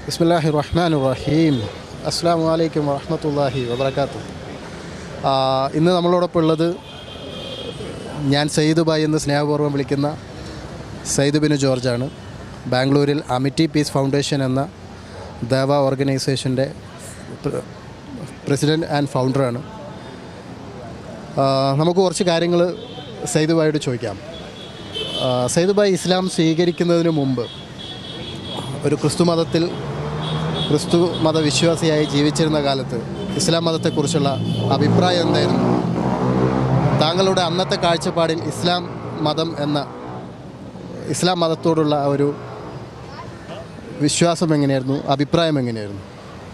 ബിസ്മില്ലാഹി റഹ്മാൻ റഹീം അസ്സാം വലൈക്കും വറഹമത്തല്ലാഹി വബർക്കാത്തു ഇന്ന് നമ്മളോടൊപ്പം ഉള്ളത് ഞാൻ സയ്യിദ് ബായ് എന്ന് സ്നേഹപൂർവ്വം വിളിക്കുന്ന സയ്യിദ് ബിനു ജോർജാണ് ബാംഗ്ലൂരിൽ അമിറ്റി പീസ് ഫൗണ്ടേഷൻ എന്ന ദേവ ഓർഗനൈസേഷൻ്റെ പ്രസിഡൻറ്റ് ആൻഡ് ഫൗണ്ടറാണ് ആ, നമുക്ക് കുറച്ച് കാര്യങ്ങൾ സയ്യിദ് ബായോട് ചോദിക്കാം ആ, സയ്യിദ് ബായ് ഇസ്ലാം സ്വീകരിക്കുന്നതിന് മുമ്പ് ഒരു ക്രിസ്തു മതത്തിൽ ക്രിസ്തു മതവിശ്വാസിയായി ജീവിച്ചിരുന്ന കാലത്ത് ഇസ്ലാം മതത്തെക്കുറിച്ചുള്ള അഭിപ്രായം എന്തായിരുന്നു താങ്കളുടെ അന്നത്തെ കാഴ്ചപ്പാടിൽ ഇസ്ലാം മതം എന്ന ഇസ്ലാം മതത്തോടുള്ള ആ ഒരു വിശ്വാസം എങ്ങനെയായിരുന്നു അഭിപ്രായം എങ്ങനെയായിരുന്നു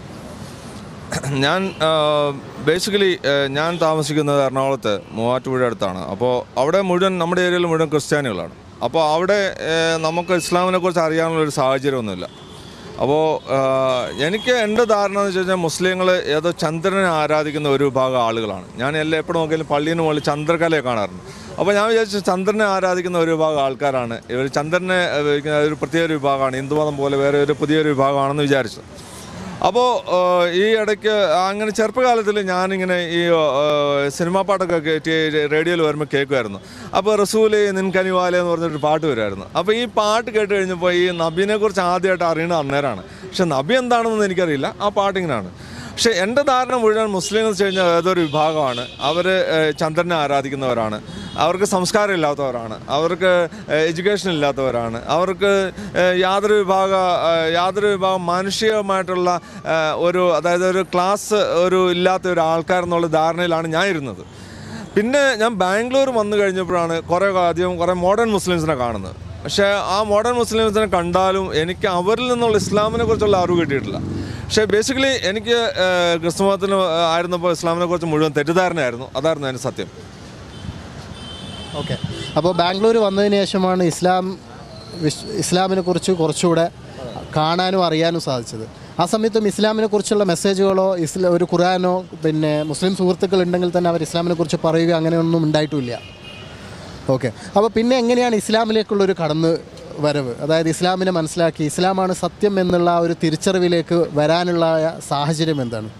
ഞാൻ ബേസിക്കലി ഞാൻ താമസിക്കുന്നത് എറണാകുളത്ത് മൂവാറ്റുപുഴ അടുത്താണ് അപ്പോൾ അവിടെ മുഴുവൻ നമ്മുടെ ഏരിയയിൽ മുഴുവൻ ക്രിസ്ത്യാനികളാണ് അപ്പോൾ അവിടെ ആ, നമുക്ക് ഇസ്ലാമിനെ കുറിച്ച് അറിയാനുള്ളൊരു സാഹചര്യമൊന്നുമില്ല അപ്പോൾ ആ, എനിക്ക് എൻ്റെ ധാരണ എന്ന് വെച്ച് കഴിഞ്ഞാൽ മുസ്ലിങ്ങൾ ഏതോ ചന്ദ്രനെ ആരാധിക്കുന്ന ഒരു വിഭാഗം ആളുകളാണ് ഞാൻ എല്ലാം എപ്പോഴും നോക്കിയാലും പള്ളിന് മുകളിൽ ചന്ദ്രകലയെ കാണാറുണ്ട് അപ്പോൾ ഞാൻ വിചാരിച്ചു ചന്ദ്രനെ ആരാധിക്കുന്ന ഒരു വിഭാഗം ആൾക്കാരാണ് ഇവർ ചന്ദ്രനെ ആ, ഒരു പ്രത്യേക ഒരു വിഭാഗമാണ് ഹിന്ദുമതം പോലെ വേറെ ഒരു പുതിയൊരു വിഭാഗമാണെന്ന് വിചാരിച്ചു അപ്പോൾ ഈ ഇടയ്ക്ക് അങ്ങനെ ചെറുപ്പകാലത്തിൽ ഞാനിങ്ങനെ ഈ ഏഹ്, സിനിമാ പാട്ടൊക്കെ കേട്ടി റേഡിയോയിൽ വരുമ്പോൾ കേൾക്കുമായിരുന്നു അപ്പോൾ റസൂല് നിൻകനിവാല എന്ന് പറഞ്ഞൊരു പാട്ട് വരുമായിരുന്നു അപ്പോൾ ഈ പാട്ട് കേട്ട് കഴിഞ്ഞപ്പോൾ ഈ നബീനെ കുറിച്ച് ആദ്യമായിട്ട് അറിയണത് അന്നേരമാണ് പക്ഷെ നബി എന്താണെന്ന് എനിക്കറിയില്ല ആ പാട്ടിങ്ങനെയാണ് പക്ഷേ എൻ്റെ ധാരണ മുഴുവൻ മുസ്ലിം എന്ന് വെച്ച് കഴിഞ്ഞാൽ ഏതൊരു വിഭാഗമാണ് അവർ ചന്ദ്രനെ ആരാധിക്കുന്നവരാണ് അവർക്ക് സംസ്കാരം ഇല്ലാത്തവരാണ് അവർക്ക് എഡ്യൂക്കേഷൻ ഇല്ലാത്തവരാണ് അവർക്ക് ഏഹ്, യാതൊരു വിഭാഗ ഏഹ്, യാതൊരു വിഭാഗം മാനുഷികമായിട്ടുള്ള ഏഹ്, ഒരു അതായത് ഒരു ക്ലാസ് ഒരു ഇല്ലാത്ത ഒരു ആൾക്കാരെന്നുള്ള ധാരണയിലാണ് ഞാൻ ഇരുന്നത് പിന്നെ ഞാൻ ബാംഗ്ലൂർ വന്നു കഴിഞ്ഞപ്പോഴാണ് കുറേ അധികം കുറേ മോഡേൺ മുസ്ലിംസിനെ കാണുന്നത് പക്ഷേ ആ മോഡേൺ മുസ്ലിംസിനെ കണ്ടാലും എനിക്ക് അവരിൽ നിന്നുള്ള ഇസ്ലാമിനെ കുറിച്ചുള്ള അറിവ് കിട്ടിയിട്ടില്ല പക്ഷേ ബേസിക്കലി എനിക്ക് ഏഹ്, ക്രിസ്തു മതത്തിൽ ആയിരുന്നപ്പോൾ ഇസ്ലാമിനെ കുറിച്ച് മുഴുവൻ തെറ്റിദ്ധാരണയായിരുന്നു അതായിരുന്നു അതിൻ്റെ സത്യം ഓക്കെ അപ്പോൾ ബാംഗ്ലൂർ വന്നതിന് ശേഷമാണ് ഇസ്ലാം വിശ് ഇസ്ലാമിനെ കുറിച്ച് കുറച്ചുകൂടെ കാണാനും അറിയാനും സാധിച്ചത് ആ സമയത്തും ഇസ്ലാമിനെ കുറിച്ചുള്ള മെസ്സേജുകളോ ഇസ്ല ഒരു ഖുറാനോ പിന്നെ മുസ്ലിം സുഹൃത്തുക്കൾ ഉണ്ടെങ്കിൽ തന്നെ അവർ ഇസ്ലാമിനെ കുറിച്ച് പറയുക അങ്ങനെയൊന്നും ഉണ്ടായിട്ടുമില്ല ഓക്കെ അപ്പോൾ പിന്നെ എങ്ങനെയാണ് ഇസ്ലാമിലേക്കുള്ളൊരു കടന്ന് വരവ് അതായത് ഇസ്ലാമിനെ മനസ്സിലാക്കി ഇസ്ലാമാണ് സത്യം എന്നുള്ള ആ ഒരു തിരിച്ചറിവിലേക്ക് വരാനുള്ള സാഹചര്യം എന്താണ്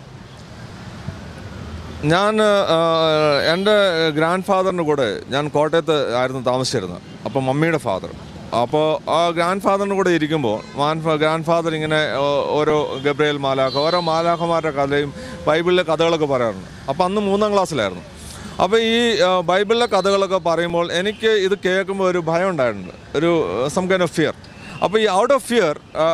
ഞാൻ എൻ്റെ ഗ്രാൻഡ് ഫാദറിൻ്റെ കൂടെ ഞാൻ കോട്ടയത്ത് ആയിരുന്നു താമസിച്ചിരുന്നത് അപ്പോൾ മമ്മിയുടെ ഫാദർ അപ്പോൾ ആ ഗ്രാൻഡ് ഫാദറിൻ്റെ കൂടെ ഇരിക്കുമ്പോൾ മാൻ ഗ്രാൻഡ് ഫാദർ ഇങ്ങനെ ഓ- ഓരോ ഗബ്രയേൽ മാലാഖ ഓരോ മാലാഖമാരുടെ കഥയും ബൈബിളിലെ കഥകളൊക്കെ പറയാറുണ്ട് അപ്പോൾ അന്ന് മൂന്നാം ക്ലാസ്സിലായിരുന്നു അപ്പോൾ ഈ ആ, ബൈബിളിലെ കഥകളൊക്കെ പറയുമ്പോൾ എനിക്ക് ഇത് കേൾക്കുമ്പോൾ ഒരു ഭയം ഉണ്ടായിട്ടുണ്ട് ഒരു സം കൈൻഡ് ഓഫ് ഫിയർ അപ്പോൾ ഈ out of fear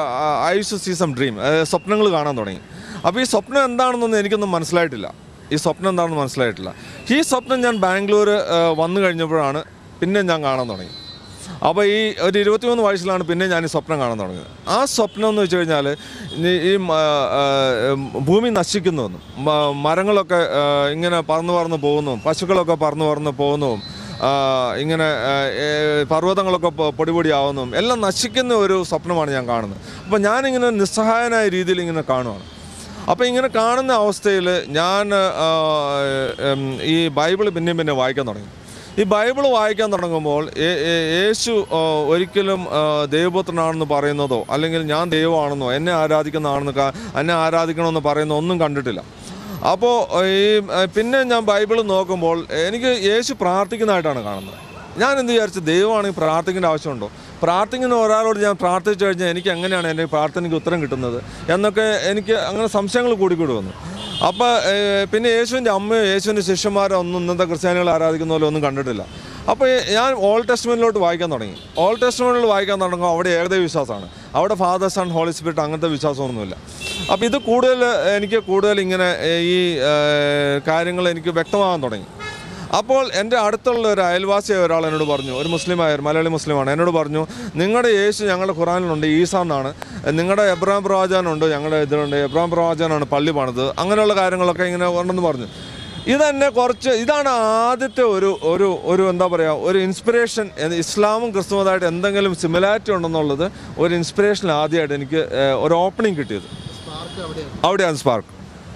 I to see some dream സ്വപ്നങ്ങൾ കാണാൻ തുടങ്ങി അപ്പോൾ ഈ സ്വപ്നം എന്താണെന്നൊന്നും എനിക്കൊന്നും മനസ്സിലായിട്ടില്ല ഈ സ്വപ്നം എന്താണെന്ന് മനസ്സിലായിട്ടില്ല ഈ സ്വപ്നം ഞാൻ ബാംഗ്ലൂർ ആ, വന്നു കഴിഞ്ഞപ്പോഴാണ് പിന്നെ ഞാൻ കാണാൻ തുടങ്ങി അപ്പോൾ ഈ ഒരു ഇരുപത്തിമൂന്ന് വയസ്സിലാണ് പിന്നെ ഞാൻ ഈ സ്വപ്നം കാണാൻ തുടങ്ങിയത് ആ സ്വപ്നം എന്ന് വെച്ച് കഴിഞ്ഞാൽ ഈ- ഈ മ- ആ, ഭൂമി നശിക്കുന്നുവെന്നും മ- മരങ്ങളൊക്കെ ആ, ഇങ്ങനെ പറന്ന് പറന്ന് പോകുന്നു പശുക്കളൊക്കെ പറന്ന് പറന്ന് പോകുന്നതും ആ, ഇങ്ങനെ ആ, ഏ, പർവ്വതങ്ങളൊക്കെ പൊ- പൊടിപൊടിയാവുന്നതും എല്ലാം നശിക്കുന്ന ഒരു സ്വപ്നമാണ് ഞാൻ കാണുന്നത് അപ്പോൾ ഞാനിങ്ങനെ നിസ്സഹായനായ രീതിയിൽ ഇങ്ങനെ കാണുവാണ് അപ്പോൾ ഇങ്ങനെ കാണുന്ന അവസ്ഥയിൽ ഞാൻ ആ, ഉം, ഈ ബൈബിൾ പിന്നെയും പിന്നെ വായിക്കാൻ തുടങ്ങി ഈ ബൈബിൾ വായിക്കാൻ തുടങ്ങുമ്പോൾ യേ- യേ- യേശു ആ, ഒരിക്കലും ആ, ദൈവപുത്രനാണെന്ന് പറയുന്നതോ അല്ലെങ്കിൽ ഞാൻ ദൈവമാണെന്നോ എന്നെ ആരാധിക്കുന്നതാണെന്ന് ക- എന്നെ ആരാധിക്കണമെന്ന് പറയുന്ന ഒന്നും കണ്ടിട്ടില്ല അപ്പോൾ ഈ ആ, പിന്നെ ഞാൻ ബൈബിൾ നോക്കുമ്പോൾ എനിക്ക് യേശു പ്രാർത്ഥിക്കുന്നതായിട്ടാണ് കാണുന്നത് ഞാൻ എന്ത് വിചാരിച്ചു ദൈവമാണെങ്കിൽ പ്രാർത്ഥിക്കേണ്ട ആവശ്യമുണ്ടോ പ്രാർത്ഥിക്കുന്ന ഒരാളോട് ഞാൻ പ്രാർത്ഥിച്ചു കഴിഞ്ഞാൽ എനിക്ക് എങ്ങനെയാണ് എൻ്റെ പ്രാർത്ഥനയ്ക്ക് ഉത്തരം കിട്ടുന്നത് എന്നൊക്കെ എനിക്ക് അങ്ങനെ സംശയങ്ങൾ കൂടിക്കൂടി വന്നു അപ്പോൾ പിന്നെ യേശുവിൻ്റെ അമ്മയോ യേശുവിൻ്റെ ശിഷ്യന്മാരോ ഒന്നും ഇന്നത്തെ ക്രിസ്ത്യാനികൾ ആരാധിക്കുന്ന പോലെ ഒന്നും കണ്ടിട്ടില്ല അപ്പോൾ ഞാൻ ഓൾഡ് ടെസ്റ്റ്മെൻറ്റിലോട്ട് വായിക്കാൻ തുടങ്ങി ഓൾഡ് ടെസ്റ്റ്മെൻറ്റിൽ വായിക്കാൻ തുടങ്ങുമ്പോൾ അവിടെ ഏകദൈവ വിശ്വാസമാണ് അവിടെ ഫാദർ സൺ ഹോളി സ്പിരിറ്റ് അങ്ങനത്തെ വിശ്വാസമൊന്നുമില്ല അപ്പോൾ ഇത് കൂടുതൽ എനിക്ക് കൂടുതൽ ഇങ്ങനെ ഏഹ്, ഈ ഏഹ്, കാര്യങ്ങൾ എനിക്ക് വ്യക്തമാകാൻ തുടങ്ങി അപ്പോൾ എൻ്റെ അടുത്തുള്ള ഒരു അയൽവാസിയായ ഒരാൾ എന്നോട് പറഞ്ഞു ഒരു മുസ്ലിമായ ഒരു മലയാളി മുസ്ലിമാണ് എന്നോട് പറഞ്ഞു നിങ്ങളുടെ യേശു ഞങ്ങളുടെ ഖുറാനിലുണ്ട് ഈസ എന്നാണ് നിങ്ങളുടെ എബ്രാം പ്രവാചകനുണ്ട് ഞങ്ങളുടെ ഇതിലുണ്ട് എബ്രാം പ്രവാചകനാണ് പള്ളി പണിത് അങ്ങനെയുള്ള കാര്യങ്ങളൊക്കെ ഇങ്ങനെ ഉണ്ടെന്ന് പറഞ്ഞു ഇതെന്നെ കുറച്ച് ഇതാണ് ആദ്യത്തെ ഒരു ഒരു ഒരു എന്താ പറയുക ഒരു ഇൻസ്പിറേഷൻ ഇസ്ലാമും ക്രിസ്തുമതായിട്ട് എന്തെങ്കിലും സിമിലാരിറ്റി ഉണ്ടെന്നുള്ളത് ഒരു ഇൻസ്പിറേഷൻ ആദ്യമായിട്ട് എനിക്ക് ഏഹ്, ഒരു ഓപ്പണിംഗ് കിട്ടിയത് അവിടെയാണ് സ്പാർക്ക്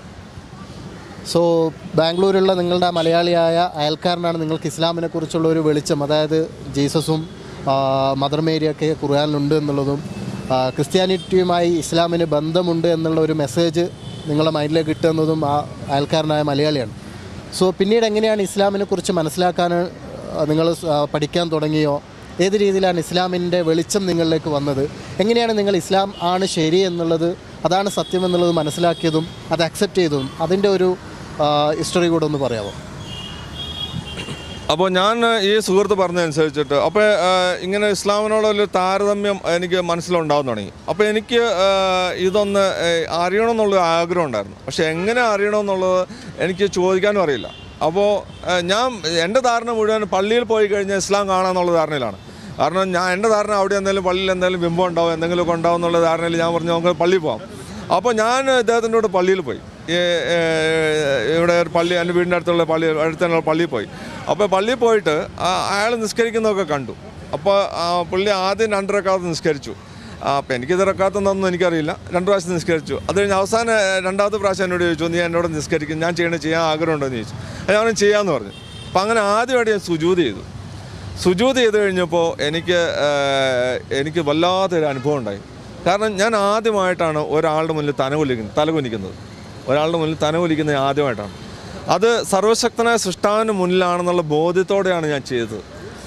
സോ ബാംഗ്ലൂരിലുള്ള നിങ്ങളുടെ ആ മലയാളിയായ അയൽക്കാരനാണ് നിങ്ങൾക്ക് ഇസ്ലാമിനെ കുറിച്ചുള്ള ഒരു വെളിച്ചം അതായത് ജീസസും ആ, മദർ മേരിയൊക്കെ ഖുർആാനിലുണ്ട് എന്നുള്ളതും ആ, ക്രിസ്ത്യാനിറ്റിയുമായി ഇസ്ലാമിന് ബന്ധമുണ്ട് എന്നുള്ള ഒരു മെസ്സേജ് നിങ്ങളുടെ മൈൻഡിലേക്ക് കിട്ടുന്നതും ആ അയൽക്കാരനായ മലയാളിയാണ് സോ പിന്നീട് എങ്ങനെയാണ് ഇസ്ലാമിനെ കുറിച്ച് മനസ്സിലാക്കാൻ നിങ്ങൾ പഠിക്കാൻ തുടങ്ങിയോ ഏത് രീതിയിലാണ് ഇസ്ലാമിൻ്റെ വെളിച്ചം നിങ്ങളിലേക്ക് വന്നത് എങ്ങനെയാണ് നിങ്ങൾ ഇസ്ലാം ആണ് ശരി എന്നുള്ളത് അതാണ് സത്യം എന്നുള്ളത് മനസ്സിലാക്കിയതും അത് അക്സെപ്റ്റ് ചെയ്തതും അതിൻ്റെ ഒരു ഹിസ്റ്ററി കൂടെ ഒന്ന് പറയാമോ അപ്പോൾ ഞാൻ ഈ സുഹൃത്ത് പറഞ്ഞതനുസരിച്ചിട്ട് അപ്പോൾ ഇങ്ങനെ ഇസ്ലാമിനോടൊരു താരതമ്യം എനിക്ക് മനസ്സിലുണ്ടാകാൻ തുടങ്ങി അപ്പോൾ എനിക്ക് ആ, ഇതൊന്ന് ഏ, അറിയണമെന്നുള്ള ആഗ്രഹം ഉണ്ടായിരുന്നു പക്ഷെ എങ്ങനെ അറിയണമെന്നുള്ളത് എനിക്ക് ചോദിക്കാനും അറിയില്ല അപ്പോൾ ഞാൻ എൻ്റെ ധാരണ മുഴുവൻ പള്ളിയിൽ പോയി കഴിഞ്ഞാൽ ഇസ്ലാം കാണാമെന്നുള്ള ധാരണയിലാണ് കാരണം ഞാൻ എൻ്റെ ധാരണ അവിടെ എന്തെങ്കിലും പള്ളിയിൽ എന്തെങ്കിലും ബിംബം ഉണ്ടാവും എന്തെങ്കിലുമൊക്കെ ഉണ്ടാവും എന്നുള്ള ധാരണയിൽ ഞാൻ പറഞ്ഞു നമുക്ക് പള്ളിയിൽ പോകാം അപ്പോൾ ഞാൻ ഇദ്ദേഹത്തിൻ്റെ കൂടെ പള്ളിയിൽ പോയി ഈ, ഏ, ഇവിടെ ഒരു പള്ളി എൻ്റെ വീടിൻ്റെ അടുത്തുള്ള പള്ളി അടുത്തുള്ള പള്ളിയിൽ പോയി അപ്പോൾ പള്ളിയിൽ പോയിട്ട് അയാൾ നിസ്കരിക്കുന്നതൊക്കെ കണ്ടു അപ്പോൾ ആ, പുള്ളി ആദ്യം രണ്ട് റക്കാത്ത് നിസ്കരിച്ചു ആ, അപ്പോൾ എനിക്കിത് റക്കാത്തെന്നൊന്നും എനിക്കറിയില്ല രണ്ട് പ്രാവശ്യം നിസ്കരിച്ചു അത് കഴിഞ്ഞ് അവസാനം ഏ, രണ്ടാമത്തെ പ്രാവശ്യം എന്നോട് ചോദിച്ചു നീ എന്നോട് നിസ്കരിക്കും ഞാൻ ചെയ്യണത് ചെയ്യാൻ ആഗ്രഹമുണ്ടോ എന്ന് ചോദിച്ചു അത് ഞാൻ പറഞ്ഞു, ചെയ്യാമെന്ന് പറഞ്ഞു അപ്പോൾ അങ്ങനെ ആദ്യമായിട്ട് ഞാൻ സുജൂത് ചെയ്തു സുജൂത് ചെയ്ത് കഴിഞ്ഞപ്പോൾ എനിക്ക് ഏഹ്, എനിക്ക് വല്ലാത്തൊരു അനുഭവം ഉണ്ടായി കാരണം ഞാൻ ആദ്യമായിട്ടാണ് ഒരാളുടെ മുന്നിൽ തനകുലിക്കുന്നത് തലകുനിക്കുന്നത് ഒരാളുടെ മുന്നിൽ തനകുലിക്കുന്നത് ആദ്യമായിട്ടാണ് അത് സർവശക്തനായ സൃഷ്ടാവിന് മുന്നിലാണെന്നുള്ള ബോധ്യത്തോടെയാണ് ഞാൻ ചെയ്തത്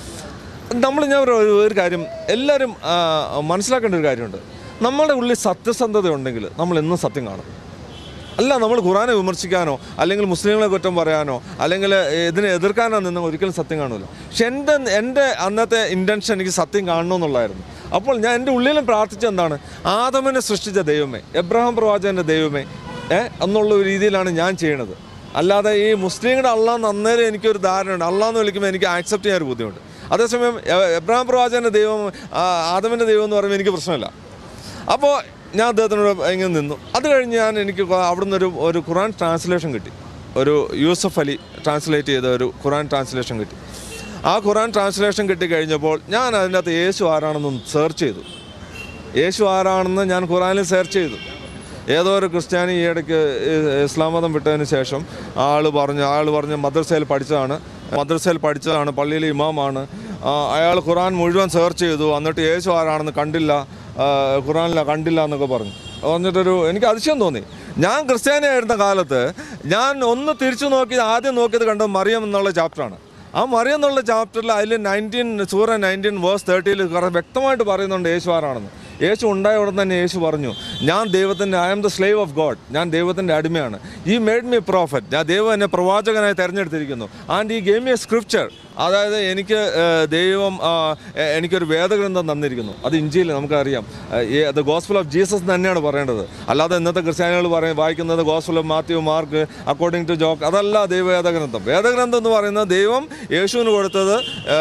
നമ്മൾ ഞാൻ ഒരു ഒരു കാര്യം എല്ലാവരും ആ, മനസ്സിലാക്കേണ്ട ഒരു കാര്യമുണ്ട് നമ്മുടെ ഉള്ളിൽ സത്യസന്ധത ഉണ്ടെങ്കിൽ നമ്മൾ എന്നും സത്യം കാണും അല്ല നമ്മൾ ഖുറാനെ വിമർശിക്കാനോ അല്ലെങ്കിൽ മുസ്ലിങ്ങളെ കുറ്റം പറയാനോ അല്ലെങ്കിൽ ഇതിനെ എതിർക്കാനോ നിന്ന് ഒരിക്കലും സത്യം കാണില്ല പക്ഷെ എൻ്റെ എൻ്റെ അന്നത്തെ ഇൻറ്റൻഷൻ എനിക്ക് സത്യം കാണണമെന്നുള്ളായിരുന്നു അപ്പോൾ ഞാൻ എൻ്റെ ഉള്ളിലും പ്രാർത്ഥിച്ച എന്താണ് ആദമിനെ സൃഷ്ടിച്ച ദൈവമേ എബ്രഹാം പ്രവാചകൻ്റെ ദൈവമേ ഏ എന്നുള്ള ഒരു രീതിയിലാണ് ഞാൻ ചെയ്യണത് അല്ലാതെ ഈ മുസ്ലിങ്ങളുടെ അള്ളാന്ന് അന്നേരം എനിക്കൊരു ധാരണയുണ്ട് അള്ളാന്ന് വിളിക്കുമ്പോൾ എനിക്ക് ആക്സെപ്റ്റ് ചെയ്യാൻ ഒരു ബുദ്ധിമുട്ട് അതേസമയം എ- എബ്രഹാം പ്രവാചകൻ്റെ ദൈവം ആ, ആദമിൻ്റെ ദൈവം എന്ന് പറയുമ്പോൾ എനിക്ക് പ്രശ്നമില്ല അപ്പോൾ ഞാൻ അദ്ദേഹത്തിനോട് ഇങ്ങനെ നിന്നു അത് കഴിഞ്ഞ് ഞാൻ എനിക്ക് കൊ- അവിടുന്ന് ഒരു ഒരു ഖുറാൻ ട്രാൻസ്ലേഷൻ കിട്ടി ഒരു യൂസഫ് അലി ട്രാൻസ്ലേറ്റ് ചെയ്ത ഒരു ഖുറാൻ ട്രാൻസ്ലേഷൻ കിട്ടി ആ ഖുറാൻ ട്രാൻസ്ലേഷൻ കിട്ടി കഴിഞ്ഞപ്പോൾ ഞാൻ അതിൻ്റെ അകത്ത് യേശു ആരാണെന്ന് സെർച്ച് ചെയ്തു യേശു ആരാണെന്ന് ഞാൻ ഖുറാനിൽ സെർച്ച് ചെയ്തു ഏതോ ഒരു ക്രിസ്ത്യാനി ഈ ഇടയ്ക്ക് ഇ- ഇസ്ലാം മതം വിട്ടതിന് ശേഷം ആൾ പറഞ്ഞു ആൾ പറഞ്ഞ് മദ്രസയിൽ പഠിച്ചതാണ് മദ്രസയിൽ പഠിച്ചതാണ് പള്ളിയിലെ ഇമാമാണ് ആ, അയാൾ ഖുറാൻ മുഴുവൻ സെർച്ച് ചെയ്തു എന്നിട്ട് യേശു ആരാണെന്ന് കണ്ടില്ല ആ, ഖുറാനില കണ്ടില്ല എന്നൊക്കെ പറഞ്ഞു പറഞ്ഞിട്ടൊരു എനിക്ക് അതിശയം തോന്നി ഞാൻ ക്രിസ്ത്യാനി ആയിരുന്ന കാലത്ത് ഞാൻ ഒന്ന് തിരിച്ചു നോക്കി ആദ്യം നോക്കിയത് കണ്ടത് മറിയം എന്നുള്ള ചാപ്റ്ററാണ് ആ മറിയം എന്നുള്ള ചാപ്റ്ററിൽ അതിൽ നയൻറ്റീൻ സൂറ നയൻറ്റീൻ വേഴ്സ് തേർട്ടിയിൽ വ്യക്തമായിട്ട് പറയുന്നുണ്ട് യേശു ആരാണെന്ന് യേശു ഉണ്ടായ ഉടൻ തന്നെ യേശു പറഞ്ഞു ഞാൻ ദൈവത്തിൻ്റെ I am the slave of God ഞാൻ ദൈവത്തിൻ്റെ അടിമയാണ് ഈ മേഡ് മീ പ്രോഫറ്റ് ഞാൻ ദൈവം എന്നെ പ്രവാചകനായി തിരഞ്ഞെടുത്തിരിക്കുന്നു ആൻഡ് ഈ ഗെയിം എ സ്ക്രിപ്ചർ അതായത് എനിക്ക് ഏഹ്, ദൈവം ആ, എ- എനിക്കൊരു വേദഗ്രന്ഥം തന്നിരിക്കുന്നു അത് ഇഞ്ചിയിൽ നമുക്കറിയാം ദ ഗോസ്ഫിൾ ഓഫ് ജീസസ് തന്നെയാണ് പറയേണ്ടത് അല്ലാതെ ഇന്നത്തെ ക്രിസ്ത്യാനികൾ പറയും വായിക്കുന്നത് gospel of Matthew Mark according to ജോക്ക് അതല്ല ദൈവ വേദഗ്രന്ഥം വേദഗ്രന്ഥം എന്ന് പറയുന്നത് ദൈവം യേശുവിന് കൊടുത്തത്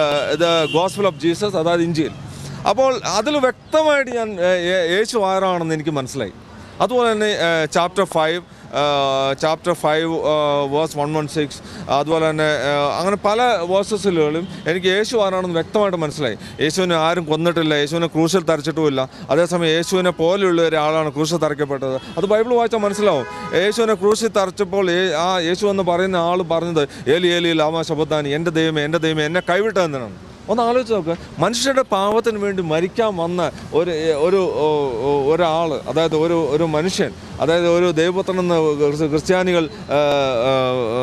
ദ ഗോസ്ഫിൾ ഓഫ് ജീസസ് അതായത് ഇഞ്ചിയിൽ അപ്പോൾ അതിൽ വ്യക്തമായിട്ട് ഞാൻ ഏഹ്, യേ- യേശു ആരാണെന്ന് എനിക്ക് മനസ്സിലായി അതുപോലെ തന്നെ chapter five chapter five verse one one six അതുപോലെ തന്നെ ഏഹ്, അങ്ങനെ പല വേഴ്സസിലും എനിക്ക് യേശു ആരാണെന്ന് വ്യക്തമായിട്ട് മനസ്സിലായി യേശുവിനെ ആരും കൊന്നിട്ടില്ല യേശുവിനെ ക്രൂശിൽ തരച്ചിട്ടുമില്ല അതേസമയം യേശുവിനെ പോലെയുള്ള ഒരാളാണ് ക്രൂശിൽ തറയ്ക്കപ്പെട്ടത് അത് ബൈബിൾ വായിച്ചാൽ മനസ്സിലാവും യേശുവിനെ ക്രൂശിൽ തറച്ചപ്പോൾ ഏ- ആ യേശു എന്ന് പറയുന്ന ആൾ പറഞ്ഞത് ഏലി ഏലി ലാമ ശബദ്ദാനി എൻ്റെ ദൈവമേ എൻ്റെ ദൈവമേ എന്നെ കൈവിട്ടതെന്നാണ് ഒന്ന് ആലോചിച്ച് നോക്ക് മനുഷ്യരുടെ പാവത്തിന് വേണ്ടി മരിക്കാൻ വന്ന ഒരു ഒരു ഒരാൾ അതായത് ഒരു ഒരു മനുഷ്യൻ അതായത് ഒരു ദൈവപുത്രൻ എന്ന് ക്രിസ്- ക്രിസ്ത്യാനികൾ ആ, ആ,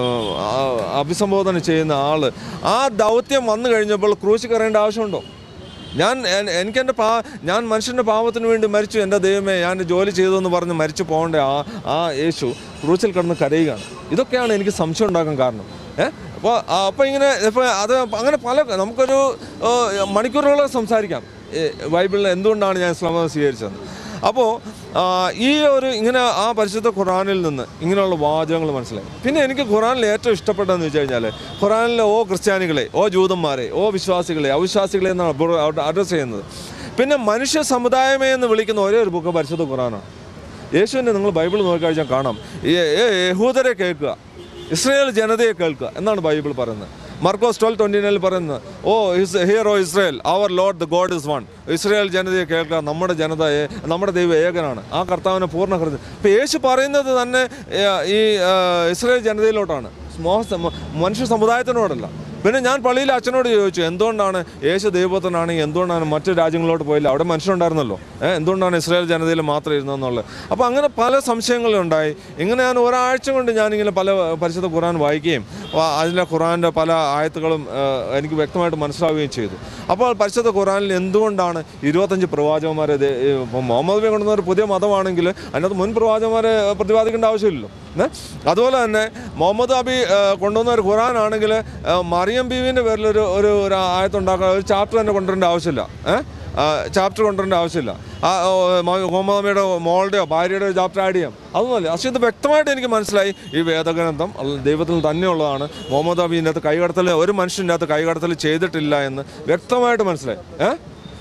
ആ, അഭിസംബോധന ചെയ്യുന്ന ആൾ ആ ദൗത്യം വന്നു കഴിഞ്ഞപ്പോൾ ക്രൂശി കയറേണ്ട ആവശ്യമുണ്ടോ ഞാൻ എൻ- എനിക്കെൻ്റെ പാ ഞാൻ മനുഷ്യൻ്റെ പാവത്തിന് വേണ്ടി മരിച്ചു എൻ്റെ ദൈവമേ ഞാൻ ജോലി ചെയ്തെന്ന് പറഞ്ഞ് മരിച്ചു പോകേണ്ട ആ ആ യേശു ക്രൂശിൽ കിടന്ന് കരയുകയാണ് ഇതൊക്കെയാണ് എനിക്ക് സംശയം ഉണ്ടാക്കാൻ കാരണം ഏഹ് അപ്പോൾ അപ്പോൾ ഇങ്ങനെ ഇപ്പോൾ അത് അങ്ങനെ പല നമുക്കൊരു ഏഹ്, മണിക്കൂറുകളോളം സംസാരിക്കാം ഈ ബൈബിളിൽ എന്തുകൊണ്ടാണ് ഞാൻ ഇസ്ലാം മതം സ്വീകരിച്ചത് അപ്പോൾ ആ, ഈ ഒരു ഇങ്ങനെ ആ പരിശുദ്ധ ഖുറാനിൽ നിന്ന് ഇങ്ങനെയുള്ള വാചകങ്ങൾ മനസ്സിലായി പിന്നെ എനിക്ക് ഖുറാനിൽ ഏറ്റവും ഇഷ്ടപ്പെട്ടതെന്ന് വെച്ച് കഴിഞ്ഞാൽ ഖുറാനിലെ ഓ ക്രിസ്ത്യാനികളെ ഓ ജൂതന്മാരെ ഓ വിശ്വാസികളെ അവിശ്വാസികളെ എന്നാണ് അഡ്രസ്സ് ചെയ്യുന്നത് പിന്നെ മനുഷ്യ സമുദായമേ എന്ന് വിളിക്കുന്ന ഒരേ ഒരു ബുക്ക് പരിശുദ്ധ ഖുറാനാണ് യേശുവിനെ നിങ്ങൾ ബൈബിൾ നോക്കിക്കഴിഞ്ഞാൽ കാണാം ഈ ഏ- യഹൂദരെ കേൾക്കുക ഇസ്രയേൽ ജനതയെ കേൾക്കുക എന്നാണ് ബൈബിൾ പറയുന്നത് മർക്കോസ് ട്വൽവ് ട്വൻറ്റി നയനിൽ പറയുന്നത് O is hear O Israel our Lord the God is one Israel ജനതയെ കേൾക്കുക നമ്മുടെ ജനത ഏ- നമ്മുടെ ദൈവം ഏകനാണ് ആ കർത്താവിനെ പൂർണ്ണ ഹൃദയം അപ്പോൾ യേശു പറയുന്നത് തന്നെ ഏ, ഈ ആ, ഇസ്രയേൽ ജനതയിലോട്ടാണ് മോഹ സമ- മനുഷ്യ സമുദായത്തിനോടല്ല പിന്നെ ഞാൻ പള്ളിയിൽ അച്ഛനോട് ചോദിച്ചു എന്തുകൊണ്ടാണ് യേശു ദൈവത്തിനാണെങ്കിൽ എന്തുകൊണ്ടാണ് മറ്റു രാജ്യങ്ങളിലോട്ട് പോയില്ല അവിടെ മനുഷ്യരുണ്ടായിരുന്നല്ലോ ഏഹ് എന്തുകൊണ്ടാണ് ഇസ്രായേൽ ജനതയിൽ മാത്രം ഇരുന്നതെന്നുള്ളത് അപ്പോൾ അങ്ങനെ പല സംശയങ്ങളുണ്ടായി ഇങ്ങനെ ഞാൻ ഒരാഴ്ച കൊണ്ട് ഞാനിങ്ങനെ പല പരിശുദ്ധ ഖുറാൻ വായിക്കുകയും ആ, അതിലെ ഖുറാൻ്റെ പല ആയത്തുകളും ഏഹ്, എനിക്ക് വ്യക്തമായിട്ട് മനസ്സിലാവുകയും ചെയ്തു അപ്പോൾ പരിശുദ്ധ ഖുറാനിൽ എന്തുകൊണ്ടാണ് ഇരുപത്തഞ്ച് പ്രവാചകന്മാരെ ഇത് ഈ ഇപ്പം മുഹമ്മദ് നബി കൊണ്ടുവന്ന ഒരു പുതിയ മതമാണെങ്കിൽ അതിനകത്ത് മുൻ പ്രവാചകന്മാരെ പ്രതിപാദിക്കേണ്ട ആവശ്യമില്ലല്ലോ ഏ? അതുപോലെ തന്നെ മുഹമ്മദ് നബി ഏഹ്, കൊണ്ടുവന്ന ഒരു ഖുറാൻ ആണെങ്കിൽ മറിയം ബീവിൻ്റെ പേരിൽ ഒരു ഒരു ഒരു ആയത്തുണ്ടാക്കാൻ ഒരു ചാപ്റ്റർ തന്നെ കൊണ്ടുവരേണ്ട ആവശ്യമില്ല ഏഹ് ചാപ്റ്റർ കൊണ്ടുവരേണ്ട ആവശ്യമില്ല ആ ഓ, മ- മുഹമ്മദ് നബിയുടെ മോളുടെയോ ഭാര്യയുടെയോ ചാപ്റ്റർ ആഡ് ചെയ്യാം അതൊന്നുമല്ല പക്ഷേ ഇത് വ്യക്തമായിട്ട് എനിക്ക് മനസ്സിലായി ഈ വേദഗ്രന്ഥം അല്ല, ദൈവത്തിൽ തന്നെയുള്ളതാണ് മുഹമ്മദ് നബി ഇതിനകത്ത് കൈകടത്തൽ ഒരു മനുഷ്യൻ്റെ അകത്ത് കൈകടത്തൽ ചെയ്തിട്ടില്ല എന്ന് വ്യക്തമായിട്ട് മനസ്സിലായി ഏഹ്